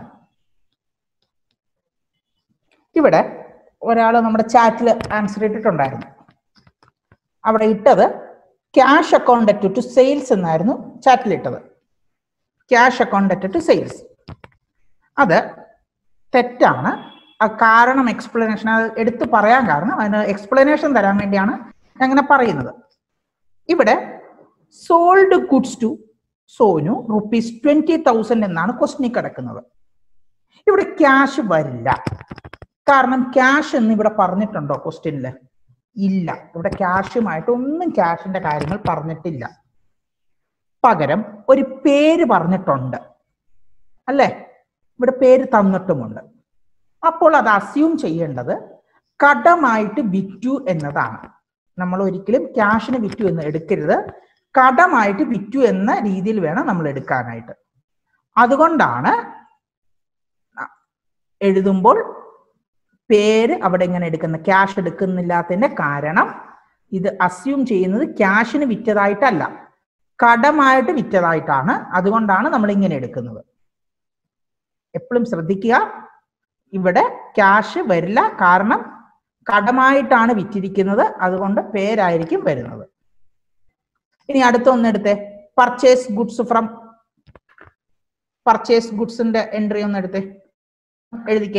ഇവിടെ ഒരാൾ നമ്മുടെ ചാറ്റിൽ ആൻസർ ഇട്ടിട്ടുണ്ടായിരുന്നു അവിടെ ഇട്ടത് ക്യാഷ് അക്കൗണ്ട് ടു സെയിൽസ് എന്നായിരുന്നു ചാറ്റിൽ ഇട്ടത് ക്യാഷ് അക്കൗണ്ട് ടു സെയിൽസ് അത് തെറ്റാണ് ആ കാരണം എക്സ്പ്ലനേഷൻ അത് എടുത്തു പറയാൻ കാരണം അതിന് എക്സ്പ്ലനേഷൻ തരാൻ വേണ്ടിയാണ് ഞാൻ അങ്ങനെ പറയുന്നത് ഇവിടെ sold goods to Sonu rupees twenty thousand എന്നാണ് ക്വസ്റ്റിനിൽ കിടക്കുന്നത് ഇവിടെ ക്യാഷ് വരില്ല കാരണം ക്യാഷ് എന്ന് ഇവിടെ പറഞ്ഞിട്ടുണ്ടോ ക്വസ്റ്റ്യനിൽ ഇല്ല ഇവിടെ ക്യാഷുമായിട്ട് ഒന്നും ക്യാഷിന്റെ കാര്യങ്ങൾ പറഞ്ഞിട്ടില്ല പകരം ഒരു പേര് പറഞ്ഞിട്ടുണ്ട് അല്ലേ ഇവിടെ പേര് തന്നിട്ടുമുണ്ട് അപ്പോൾ അത് അസ്യൂം ചെയ്യേണ്ടത് കടമായിട്ട് വിറ്റു എന്നതാണ് നമ്മൾ ഒരിക്കലും ക്യാഷിന് വിറ്റു എന്ന് എടുക്കരുത് കടമായിട്ട് വിറ്റു എന്ന രീതിയിൽ വേണം നമ്മൾ എടുക്കാനായിട്ട് അതുകൊണ്ടാണ് എഴുതുമ്പോൾ പേര് അവിടെ ഇങ്ങനെ എടുക്കുന്ന ക്യാഷ് എടുക്കുന്നില്ലാത്തതിന്റെ കാരണം ഇത് അസ്യൂം ചെയ്യുന്നത് ക്യാഷിന് വിറ്റതായിട്ടല്ല കടമായിട്ട് വിറ്റതായിട്ടാണ് അതുകൊണ്ടാണ് നമ്മൾ ഇങ്ങനെ എടുക്കുന്നത് എപ്പോഴും ശ്രദ്ധിക്കുക ഇവിടെ ക്യാഷ് വരില്ല കാരണം കടമായിട്ടാണ് വിറ്റിരിക്കുന്നത് അതുകൊണ്ട് പേരായിരിക്കും വരുന്നത് ഇനി അടുത്ത ഒന്നെടുത്തേ പർച്ചേസ് ഗുഡ്സ് ഫ്രം പർച്ചേസ് ഗുഡ്സിന്റെ എൻട്രി ഒന്ന് എടുത്തേ എഴുതിക്കേ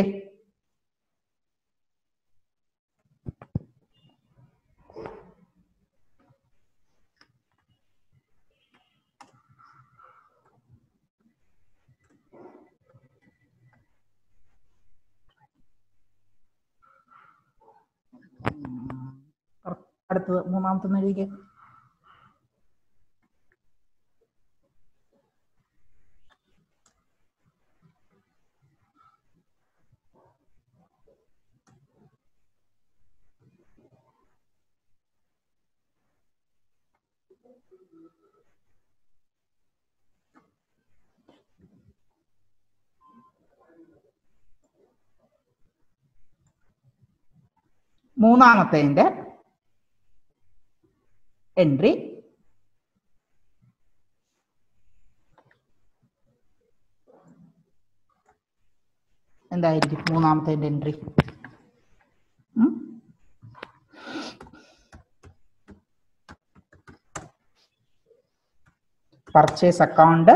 അടുത്തത് മൂന്നാമത്തെ എഴുതിക്കേ മൂന്നാമത്തേന്റെ എൻട്രി എന്തായിരിക്കും മൂന്നാമത്തെ എൻട്രി പർച്ചേസ് അക്കൗണ്ട്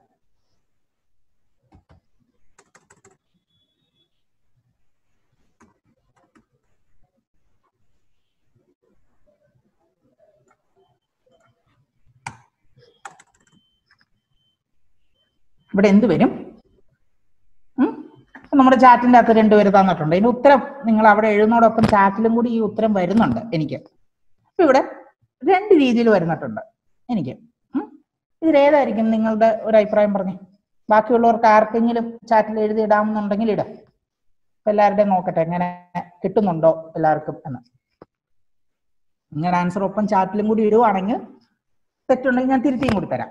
ഇവിടെ എന്ത് വരും ഉം? നമ്മുടെ ചാറ്റിന്റെ അകത്ത് രണ്ടുപേര് തന്നിട്ടുണ്ട് ഇതിന്റെ ഉത്തരം നിങ്ങൾ അവിടെ എഴുതുന്നതോടൊപ്പം ചാറ്റിലും കൂടി ഈ ഉത്തരം വരുന്നുണ്ട് എനിക്ക് അപ്പൊ ഇവിടെ രണ്ട് രീതിയിൽ വരുന്നിട്ടുണ്ട് എനിക്ക് ഉം? ഇതിലേതായിരിക്കും നിങ്ങളുടെ ഒരു അഭിപ്രായം പറഞ്ഞു ബാക്കിയുള്ളവർക്ക് ആർക്കെങ്കിലും ചാറ്റിൽ എഴുതി ഇടാമെന്നുണ്ടെങ്കിൽ ഇടാം അപ്പൊ എല്ലാവരുടെയും നോക്കട്ടെ എങ്ങനെ കിട്ടുന്നുണ്ടോ എല്ലാവർക്കും എന്ന് നിങ്ങളുടെ ആൻസർ ഒപ്പം ചാറ്റിലും കൂടി ഇടുവാണെങ്കിൽ തെറ്റുണ്ടെങ്കിൽ ഞാൻ തിരുത്തിയും കൂടി തരാം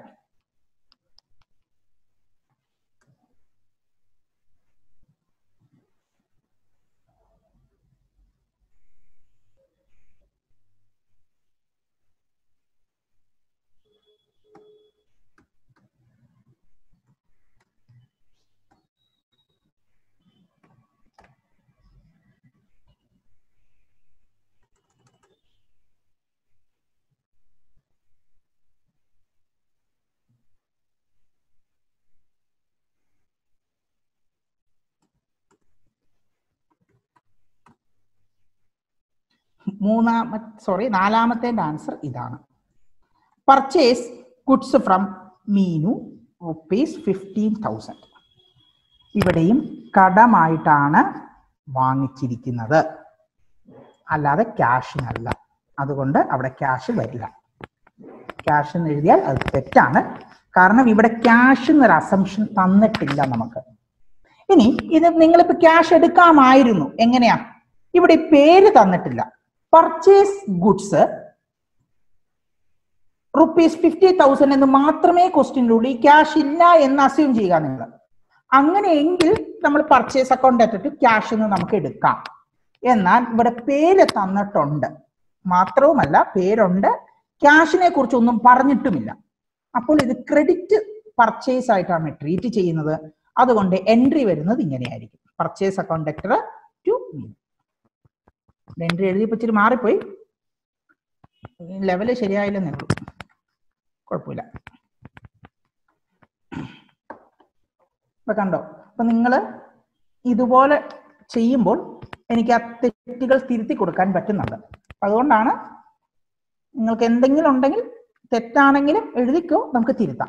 മൂന്നാമ സോറി നാലാമത്തെ ആൻസർ ഇതാണ് purchase goods from Meenu rupees fifteen thousand ഇവിടെയും കടമായിട്ടാണ് വാങ്ങിച്ചിരിക്കുന്നത് അല്ലാതെ ക്യാഷിനല്ല അതുകൊണ്ട് അവിടെ ക്യാഷ് വരില്ല ക്യാഷ് എന്ന് എഴുതിയാൽ അത് തെറ്റാണ് കാരണം ഇവിടെ ക്യാഷ് എന്നൊരു അസംഷൻ തന്നിട്ടില്ല നമുക്ക് ഇനി ഇത് നിങ്ങളിപ്പോ ക്യാഷ് എടുക്കാമായിരുന്നു എങ്ങനെയാ ഇവിടെ ഈ പേര് തന്നിട്ടില്ല purchase goods rupees fifty thousand എന്ന് മാത്രമേ ക്വസ്റ്റ്യനിലുള്ളൂ ഈ ക്യാഷ് ഇല്ല എന്ന് അസ്യൂം ചെയ്യുക നിങ്ങൾ അങ്ങനെയെങ്കിൽ നമ്മൾ പർച്ചേസ് അക്കൗണ്ട് ഇട്ടിട്ട് ക്യാഷ് എന്ന് നമുക്ക് എടുക്കാം എന്നാൽ ഇവിടെ പേര് തന്നിട്ടുണ്ട് മാത്രവുമല്ല പേരുണ്ട് ക്യാഷിനെ കുറിച്ച് ഒന്നും പറഞ്ഞിട്ടുമില്ല അപ്പോൾ ഇത് ക്രെഡിറ്റ് പർച്ചേസ് ആയിട്ടാണ് ട്രീറ്റ് ചെയ്യുന്നത് അതുകൊണ്ട് എൻട്രി വരുന്നത് ഇങ്ങനെയായിരിക്കും purchase account debtor to entry എഴുതിയപ്പോൾ ഇച്ചിരി മാറിപ്പോയി ലെവല് ശരിയായില്ലെന്നേ ഉള്ളൂ കുഴപ്പമില്ല ഇപ്പൊ കണ്ടോ അപ്പൊ നിങ്ങൾ ഇതുപോലെ ചെയ്യുമ്പോൾ എനിക്ക് ആ തെറ്റുകൾ തിരുത്തി കൊടുക്കാൻ പറ്റുന്നുണ്ട് അതുകൊണ്ടാണ് നിങ്ങൾക്ക് എന്തെങ്കിലും ഉണ്ടെങ്കിൽ തെറ്റാണെങ്കിലും എഴുതിക്കോ നമുക്ക് തിരുത്താം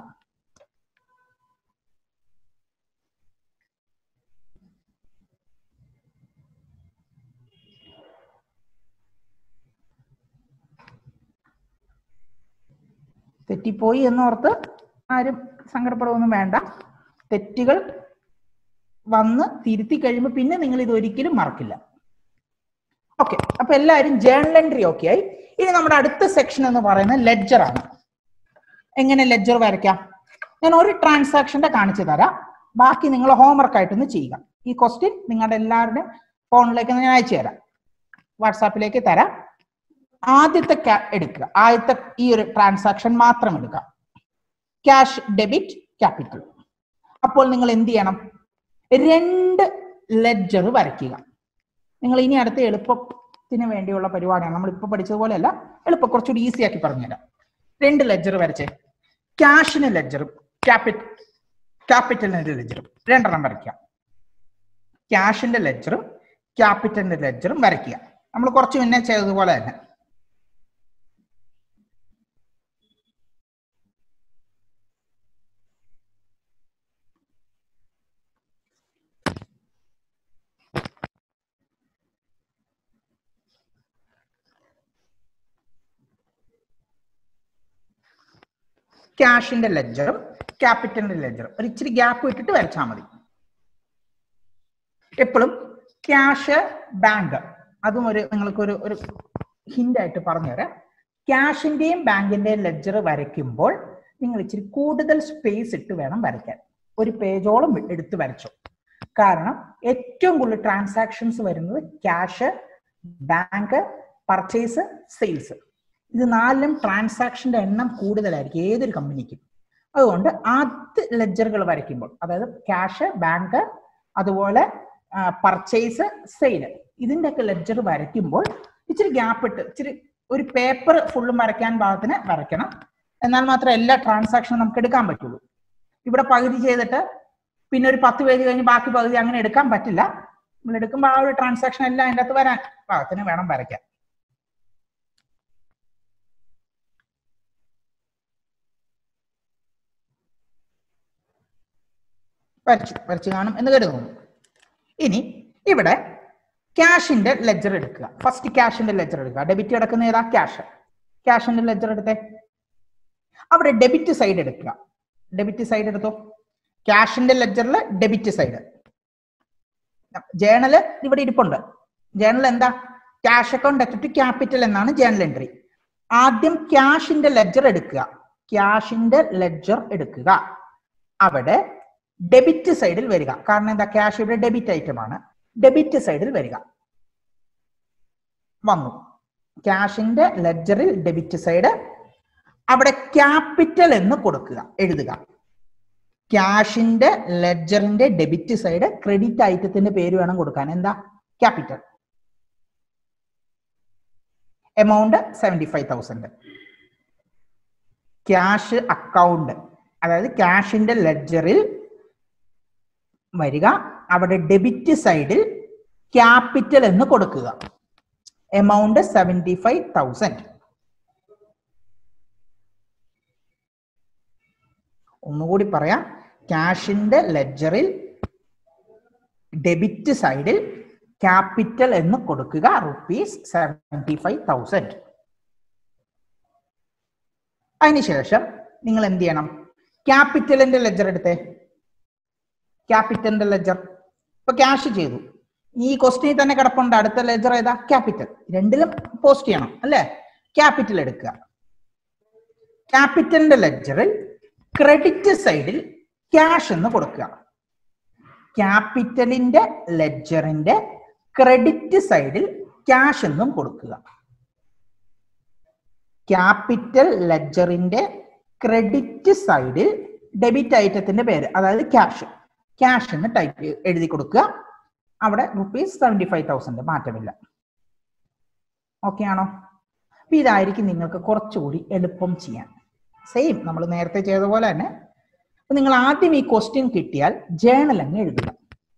തെറ്റിപ്പോയി എന്നോർത്ത് ആരും സങ്കടപ്പെടുകയൊന്നും വേണ്ട തെറ്റുകൾ വന്ന് തിരുത്തി കഴിയുമ്പോൾ പിന്നെ നിങ്ങൾ ഇത് ഒരിക്കലും മറക്കില്ല ഓക്കെ അപ്പൊ എല്ലാവരും ജേണൽ എൻട്രി ഓക്കെ ആയി ഇനി നമ്മുടെ അടുത്ത സെക്ഷൻ എന്ന് പറയുന്നത് ലെഡ്ജർ ആണ് എങ്ങനെ ലെഡ്ജർ വരയ്ക്കാം ഞാൻ ഒരു ട്രാൻസാക്ഷന്റെ കാണിച്ചു തരാം ബാക്കി നിങ്ങൾ ഹോംവർക്ക് ആയിട്ടൊന്ന് ചെയ്യുക ഈ ക്വസ്റ്റ്യൻ നിങ്ങളുടെ എല്ലാവരുടെയും ഫോണിലേക്ക് ഞാൻ അയച്ചു തരാം വാട്സാപ്പിലേക്ക് തരാം ആദ്യത്തെ ca- എടുക്കുക ആദ്യത്തെ ഈ ഒരു ട്രാൻസാക്ഷൻ മാത്രം എടുക്കുക ക്യാഷ് ഡെബിറ്റ് ക്യാപിറ്റൽ അപ്പോൾ നിങ്ങൾ എന്ത് ചെയ്യണം രണ്ട് ലെഡ്ജർ വരയ്ക്കുക നിങ്ങൾ ഇനി അടുത്ത എളുപ്പത്തിന് വേണ്ടിയുള്ള പരിപാടിയാണ് നമ്മൾ ഇപ്പൊ പഠിച്ചതുപോലെയല്ല എളുപ്പം കുറച്ചുകൂടി ഈസി ആക്കി പറഞ്ഞുതരാം രണ്ട് ലെഡ്ജർ വരച്ചേ ക്യാഷിന് ലെഡ്ജറും ക്യാപിറ്റൽ ക്യാപിറ്റലിന് ലെഡ്ജറും രണ്ടെണ്ണം വരയ്ക്കുക ക്യാഷിന്റെ ലെഡ്ജറും ക്യാപിറ്റലിന്റെ ലെഡ്ജറും വരയ്ക്കുക നമ്മൾ കുറച്ച് മുന്നേ ചെയ്തതുപോലെ തന്നെ ക്യാഷിന്റെ ലെഡ്ജറും ക്യാപിറ്റലിന്റെ ലെഡ്ജറും ഒരു ഇച്ചിരി ഗ്യാപ്പ് ഇട്ടിട്ട് വരച്ചാൽ മതി എപ്പോഴും ക്യാഷ് ബാങ്ക് അതും ഒരു നിങ്ങൾക്ക് ഒരു ഒരു ഹിന്റ് ആയിട്ട് പറഞ്ഞുതരാം ക്യാഷിന്റെയും ബാങ്കിന്റെയും ലെഡ്ജർ വരയ്ക്കുമ്പോൾ നിങ്ങൾ ഇച്ചിരി കൂടുതൽ സ്പേസ് ഇട്ട് വേണം വരയ്ക്കാൻ ഒരു പേജോളം എടുത്ത് വരച്ചു കാരണം ഏറ്റവും കൂടുതൽ ട്രാൻസാക്ഷൻസ് വരുന്നത് ക്യാഷ് ബാങ്ക് പർച്ചേസ് സെയിൽസ് ഇത് നാലിലും ട്രാൻസാക്ഷന്റെ എണ്ണം കൂടുതലായിരിക്കും ഏതൊരു കമ്പനിക്കും അതുകൊണ്ട് ആദ്യ ലെഡ്ജറുകൾ വരയ്ക്കുമ്പോൾ അതായത് ക്യാഷ് ബാങ്ക് അതുപോലെ പർച്ചേസ് സെയില് ഇതിൻ്റെയൊക്കെ ലെഡ്ജർ വരയ്ക്കുമ്പോൾ ഇച്ചിരി ഗ്യാപ്പ് ഇട്ട് ഇച്ചിരി ഒരു പേപ്പർ ഫുള്ളും വരയ്ക്കാൻ പാകത്തിന് വരയ്ക്കണം എന്നാൽ മാത്രമേ എല്ലാ ട്രാൻസാക്ഷനും നമുക്ക് എടുക്കാൻ പറ്റുള്ളൂ ഇവിടെ പകുതി ചെയ്തിട്ട് പിന്നെ ഒരു പത്ത് പേജ് കഴിഞ്ഞ് ബാക്കി പകുതി അങ്ങനെ എടുക്കാൻ പറ്റില്ല നമ്മൾ എടുക്കുമ്പോൾ ആ ഒരു ട്രാൻസാക്ഷൻ എല്ലാം അതിൻ്റെ അകത്ത് വരാൻ പാകത്തിന് വേണം വരയ്ക്കാൻ വരച്ചു വരച്ചു കാണും എന്ന് കരുതുന്നു ഇനി ഇവിടെ ക്യാഷിന്റെ ലെജർ എടുക്കുക ഫസ്റ്റ് ക്യാഷിന്റെ ലെജർ എടുക്കുക ഡെബിറ്റ് കിടക്കുന്ന ഏതാ ക്യാഷ് ക്യാഷിന്റെ ലെജർ എടുത്തേ അവിടെ ഡെബിറ്റ് സൈഡ് എടുക്കുക ഡെബിറ്റ് സൈഡ് എടുത്തോ ക്യാഷിന്റെ ലെജറിൽ ഡെബിറ്റ് സൈഡ് ജേണല് ഇവിടെ ഇരിപ്പുണ്ട് ജേണൽ എന്താ ക്യാഷ് അക്കൗണ്ട് ടു ക്യാപിറ്റൽ എന്നാണ് ജേണൽ എൻട്രി ആദ്യം ക്യാഷിന്റെ ലെജർ എടുക്കുക ക്യാഷിന്റെ ലെജർ എടുക്കുക അവിടെ ഡെബിറ്റ് സൈഡിൽ വരിക കാരണം എന്താ ക്യാഷ് ഇവിടെ ഡെബിറ്റ് ഐറ്റം ആണ് ഡെബിറ്റ് സൈഡിൽ വരിക വന്നു ക്യാഷിന്റെ ലെഡ്ജറിൽ ഡെബിറ്റ് സൈഡ് അവിടെ ക്യാപിറ്റൽ എന്ന് കൊടുക്കുക എഴുതുക ക്യാഷിന്റെ ലെഡ്ജറിന്റെ ഡെബിറ്റ് സൈഡ് ക്രെഡിറ്റ് ഐറ്റത്തിന്റെ പേര് വേണം കൊടുക്കാൻ എന്താ capital amount seventy five thousand cash account അതായത് ക്യാഷിന്റെ ലെഡ്ജറിൽ വരിക അവിടെ ഡെബിറ്റ് സൈഡിൽ ക്യാപിറ്റൽ എന്ന് കൊടുക്കുക എമൗണ്ട് സെവൻറ്റി ഫൈവ് തൗസൻഡ് ഒന്നുകൂടി പറയാം ക്യാഷിന്റെ ലെഡ്ജറിൽ ഡെബിറ്റ് സൈഡിൽ ക്യാപിറ്റൽ എന്ന് കൊടുക്കുക റുപ്പീസ് സെവൻറ്റി ഫൈവ് തൗസൻഡ് അതിനുശേഷം നിങ്ങൾ എന്ത് ചെയ്യണം ക്യാപിറ്റലിന്റെ ലെഡ്ജർ എടുത്തേ ക്യാപിറ്റലിന്റെ ലെജർ ഇപ്പൊ ക്യാഷ് ചെയ്തു ഈ ക്വസ്റ്റിനിൽ തന്നെ കിടപ്പുണ്ട് അടുത്ത ലെജർ ഏതാ ക്യാപിറ്റൽ രണ്ടിലും പോസ്റ്റ് ചെയ്യണം അല്ലേ ക്യാപിറ്റൽ എടുക്കുക ക്യാപിറ്റലിന്റെ ലെഡ്ജറിൽ ക്രെഡിറ്റ് സൈഡിൽ ക്യാഷ് എന്ന് കൊടുക്കുക ക്യാപിറ്റലിന്റെ ലെഡ്ജറിന്റെ ക്രെഡിറ്റ് സൈഡിൽ ക്യാഷ് എന്നും കൊടുക്കുക ക്യാപിറ്റൽ ലെഡ്ജറിന്റെ ക്രെഡിറ്റ് സൈഡിൽ ഡെബിറ്റ് ഐറ്റത്തിന്റെ പേര് അതായത് ക്യാഷ് ക്യാഷ് എന്ന് ടൈപ്പ് എഴുതി കൊടുക്കുക അവിടെ റുപ്പീസ് സെവൻറ്റി ഫൈവ് തൗസൻഡ് മാറ്റമില്ല ഓക്കെ ആണോ അപ്പൊ ഇതായിരിക്കും നിങ്ങൾക്ക് കുറച്ചുകൂടി എളുപ്പം ചെയ്യാൻ സെയിം നമ്മൾ നേരത്തെ ചെയ്ത പോലെ തന്നെ അപ്പൊ നിങ്ങൾ ആദ്യം ഈ ക്വസ്റ്റ്യൻ കിട്ടിയാൽ ജേണൽ അങ്ങ് എഴുതുക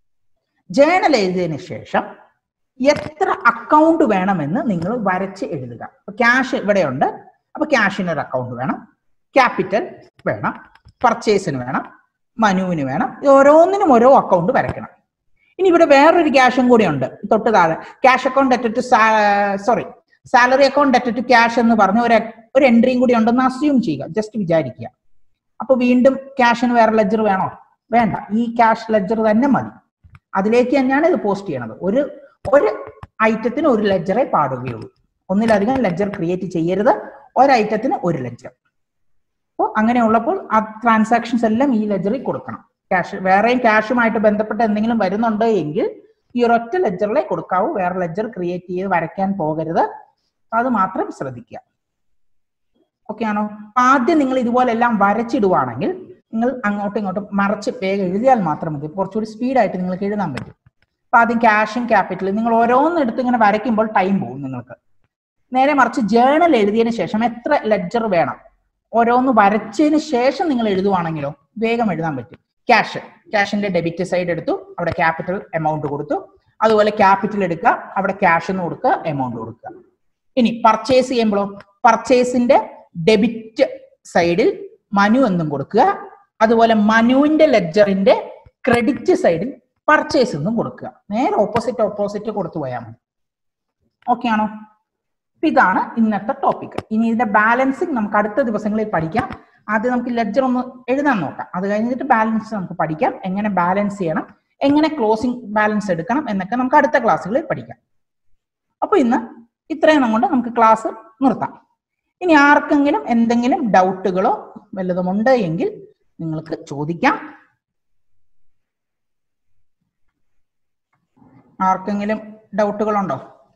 ജേണൽ എഴുതിയതിനു ശേഷം എത്ര അക്കൗണ്ട് വേണമെന്ന് നിങ്ങൾ വരച്ച് എഴുതുക അപ്പൊ ക്യാഷ് ഇവിടെയുണ്ട് അപ്പൊ ക്യാഷിന് ഒരു അക്കൗണ്ട് വേണം ക്യാപിറ്റൽ വേണം പർച്ചേസിന് വേണം മനുവിന് വേണം ഇത് ഓരോന്നിനും ഓരോ അക്കൗണ്ട് വരയ്ക്കണം ഇനി ഇവിടെ വേറൊരു ക്യാഷും കൂടി ഉണ്ട് തൊട്ട് താഴെ cash account at to sorry salary account at to cash എന്ന് പറഞ്ഞ ഒരു ഒരു എൻട്രിയും കൂടി ഉണ്ടെന്ന് അസ്യൂം ചെയ്യുക ജസ്റ്റ് വിചാരിക്കുക അപ്പൊ വീണ്ടും ക്യാഷിന് വേറെ ലെജർ വേണോ വേണ്ട ഈ ക്യാഷ് ലെജർ തന്നെ മതി അതിലേക്ക് തന്നെയാണ് ഇത് പോസ്റ്റ് ചെയ്യണത് ഒരു ഒരു ഐറ്റത്തിന് ഒരു ലെജറെ പാടുകയുള്ളൂ ഒന്നിലധികം ലെജർ ക്രിയേറ്റ് ചെയ്യരുത് ഒരു ഐറ്റത്തിന് ഒരു ലെജർ അപ്പോൾ അങ്ങനെ ഉള്ളപ്പോൾ ആ ട്രാൻസാക്ഷൻസ് എല്ലാം ഈ ലെജറിൽ കൊടുക്കണം ക്യാഷ് വേറെയും ക്യാഷുമായിട്ട് ബന്ധപ്പെട്ട് എന്തെങ്കിലും വരുന്നുണ്ട് എങ്കിൽ ഈ ഒരൊറ്റ ലെജറിലെ കൊടുക്കാവൂ വേറെ ലെജർ ക്രിയേറ്റ് ചെയ്ത് വരയ്ക്കാൻ പോകരുത് അത് മാത്രം ശ്രദ്ധിക്കുക ഓക്കെ ആണോ അപ്പൊ ആദ്യം നിങ്ങൾ ഇതുപോലെ എല്ലാം വരച്ചിടുവാണെങ്കിൽ നിങ്ങൾ അങ്ങോട്ടും ഇങ്ങോട്ടും മറച്ച് വേഗം എഴുതിയാൽ മാത്രം മതി കുറച്ചുകൂടി സ്പീഡായിട്ട് നിങ്ങൾക്ക് എഴുതാൻ പറ്റും അപ്പൊ ആദ്യം ക്യാഷും ക്യാപിറ്റലും നിങ്ങൾ ഓരോന്നും എടുത്ത് ഇങ്ങനെ വരയ്ക്കുമ്പോൾ ടൈം പോകും നിങ്ങൾക്ക് നേരെ മറിച്ച് ജേണൽ എഴുതിയതിന് ശേഷം എത്ര ലെഡ്ജർ വേണം ഓരോന്ന് വരച്ചതിന് ശേഷം നിങ്ങൾ എഴുതുവാണെങ്കിലോ വേഗം എഴുതാൻ പറ്റും ക്യാഷ് ക്യാഷിന്റെ ഡെബിറ്റ് സൈഡ് എടുത്തു അവിടെ ക്യാപിറ്റൽ എമൗണ്ട് കൊടുത്തു അതുപോലെ ക്യാപിറ്റൽ എടുക്കുക അവിടെ ക്യാഷ് എന്ന് കൊടുക്കുക എമൗണ്ട് കൊടുക്കുക ഇനി പർച്ചേസ് ചെയ്യുമ്പോഴോ പർച്ചേസിന്റെ ഡെബിറ്റ് സൈഡിൽ മനു എന്നും കൊടുക്കുക അതുപോലെ മനുവിന്റെ ലെഡ്ജറിന്റെ ക്രെഡിറ്റ് സൈഡിൽ പർച്ചേസ് എന്നും കൊടുക്കുക നേരെ ഓപ്പോസിറ്റ് ഓപ്പോസിറ്റ് കൊടുത്തു പോയാൽ മതി ഓക്കെ ആണോ അപ്പൊ ഇതാണ് ഇന്നത്തെ ടോപ്പിക് ഇനി ഇതിന്റെ ബാലൻസിങ് നമുക്ക് അടുത്ത ദിവസങ്ങളിൽ പഠിക്കാം ആദ്യം നമുക്ക് ലെഡ്ജർ ഒന്ന് എഴുതാൻ നോക്കാം അത് കഴിഞ്ഞിട്ട് ബാലൻസ് നമുക്ക് പഠിക്കാം എങ്ങനെ ബാലൻസ് ചെയ്യണം എങ്ങനെ ക്ലോസിംഗ് ബാലൻസ് എടുക്കണം എന്നൊക്കെ നമുക്ക് അടുത്ത ക്ലാസ്സുകളിൽ പഠിക്കാം അപ്പൊ ഇന്ന് ഇത്രയും കൊണ്ട് നമുക്ക് ക്ലാസ് നിർത്താം ഇനി ആർക്കെങ്കിലും എന്തെങ്കിലും ഡൗട്ടുകളോ വല്ലതും ഉണ്ട് എങ്കിൽ നിങ്ങൾക്ക് ചോദിക്കാം ആർക്കെങ്കിലും ഡൗട്ടുകളുണ്ടോ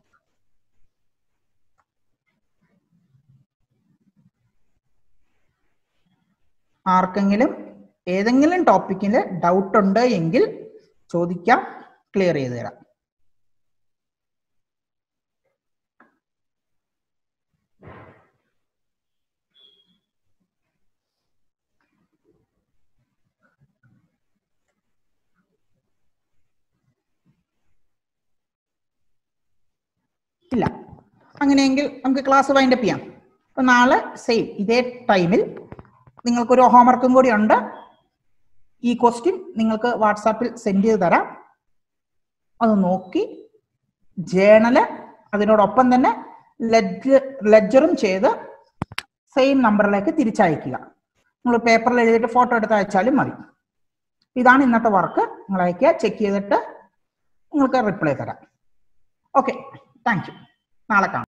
ആർക്കെങ്കിലും ഏതെങ്കിലും ടോപ്പിക്കിൽ ഡൗട്ട് ഉണ്ട് എങ്കിൽ ചോദിക്കാം ക്ലിയർ ചെയ്ത് തരാം ഇല്ല അങ്ങനെയെങ്കിൽ നമുക്ക് ക്ലാസ് വൈൻഡപ്പ് ചെയ്യാം അപ്പൊ നാളെ സെയിം ഇതേ ടൈമിൽ നിങ്ങൾക്കൊരു ഹോംവർക്കും കൂടി ഉണ്ട് ഈ ക്വസ്റ്റ്യൻ നിങ്ങൾക്ക് വാട്സാപ്പിൽ സെൻഡ് ചെയ്ത് തരാം അത് നോക്കി ജേണല് അതിനോടൊപ്പം തന്നെ ലെഡ്ജർ ലെഡ്ജറും ചെയ്ത് സെയിം നമ്പറിലേക്ക് തിരിച്ചയക്കുക നിങ്ങൾ പേപ്പറിൽ എഴുതിയിട്ട് ഫോട്ടോ എടുത്ത് അയച്ചാലും മതി ഇതാണ് ഇന്നത്തെ വർക്ക് നിങ്ങൾ അയക്കുക ചെക്ക് ചെയ്തിട്ട് നിങ്ങൾക്ക് റിപ്ലൈ തരാം ഓക്കെ താങ്ക് യു നാളെ കാണാം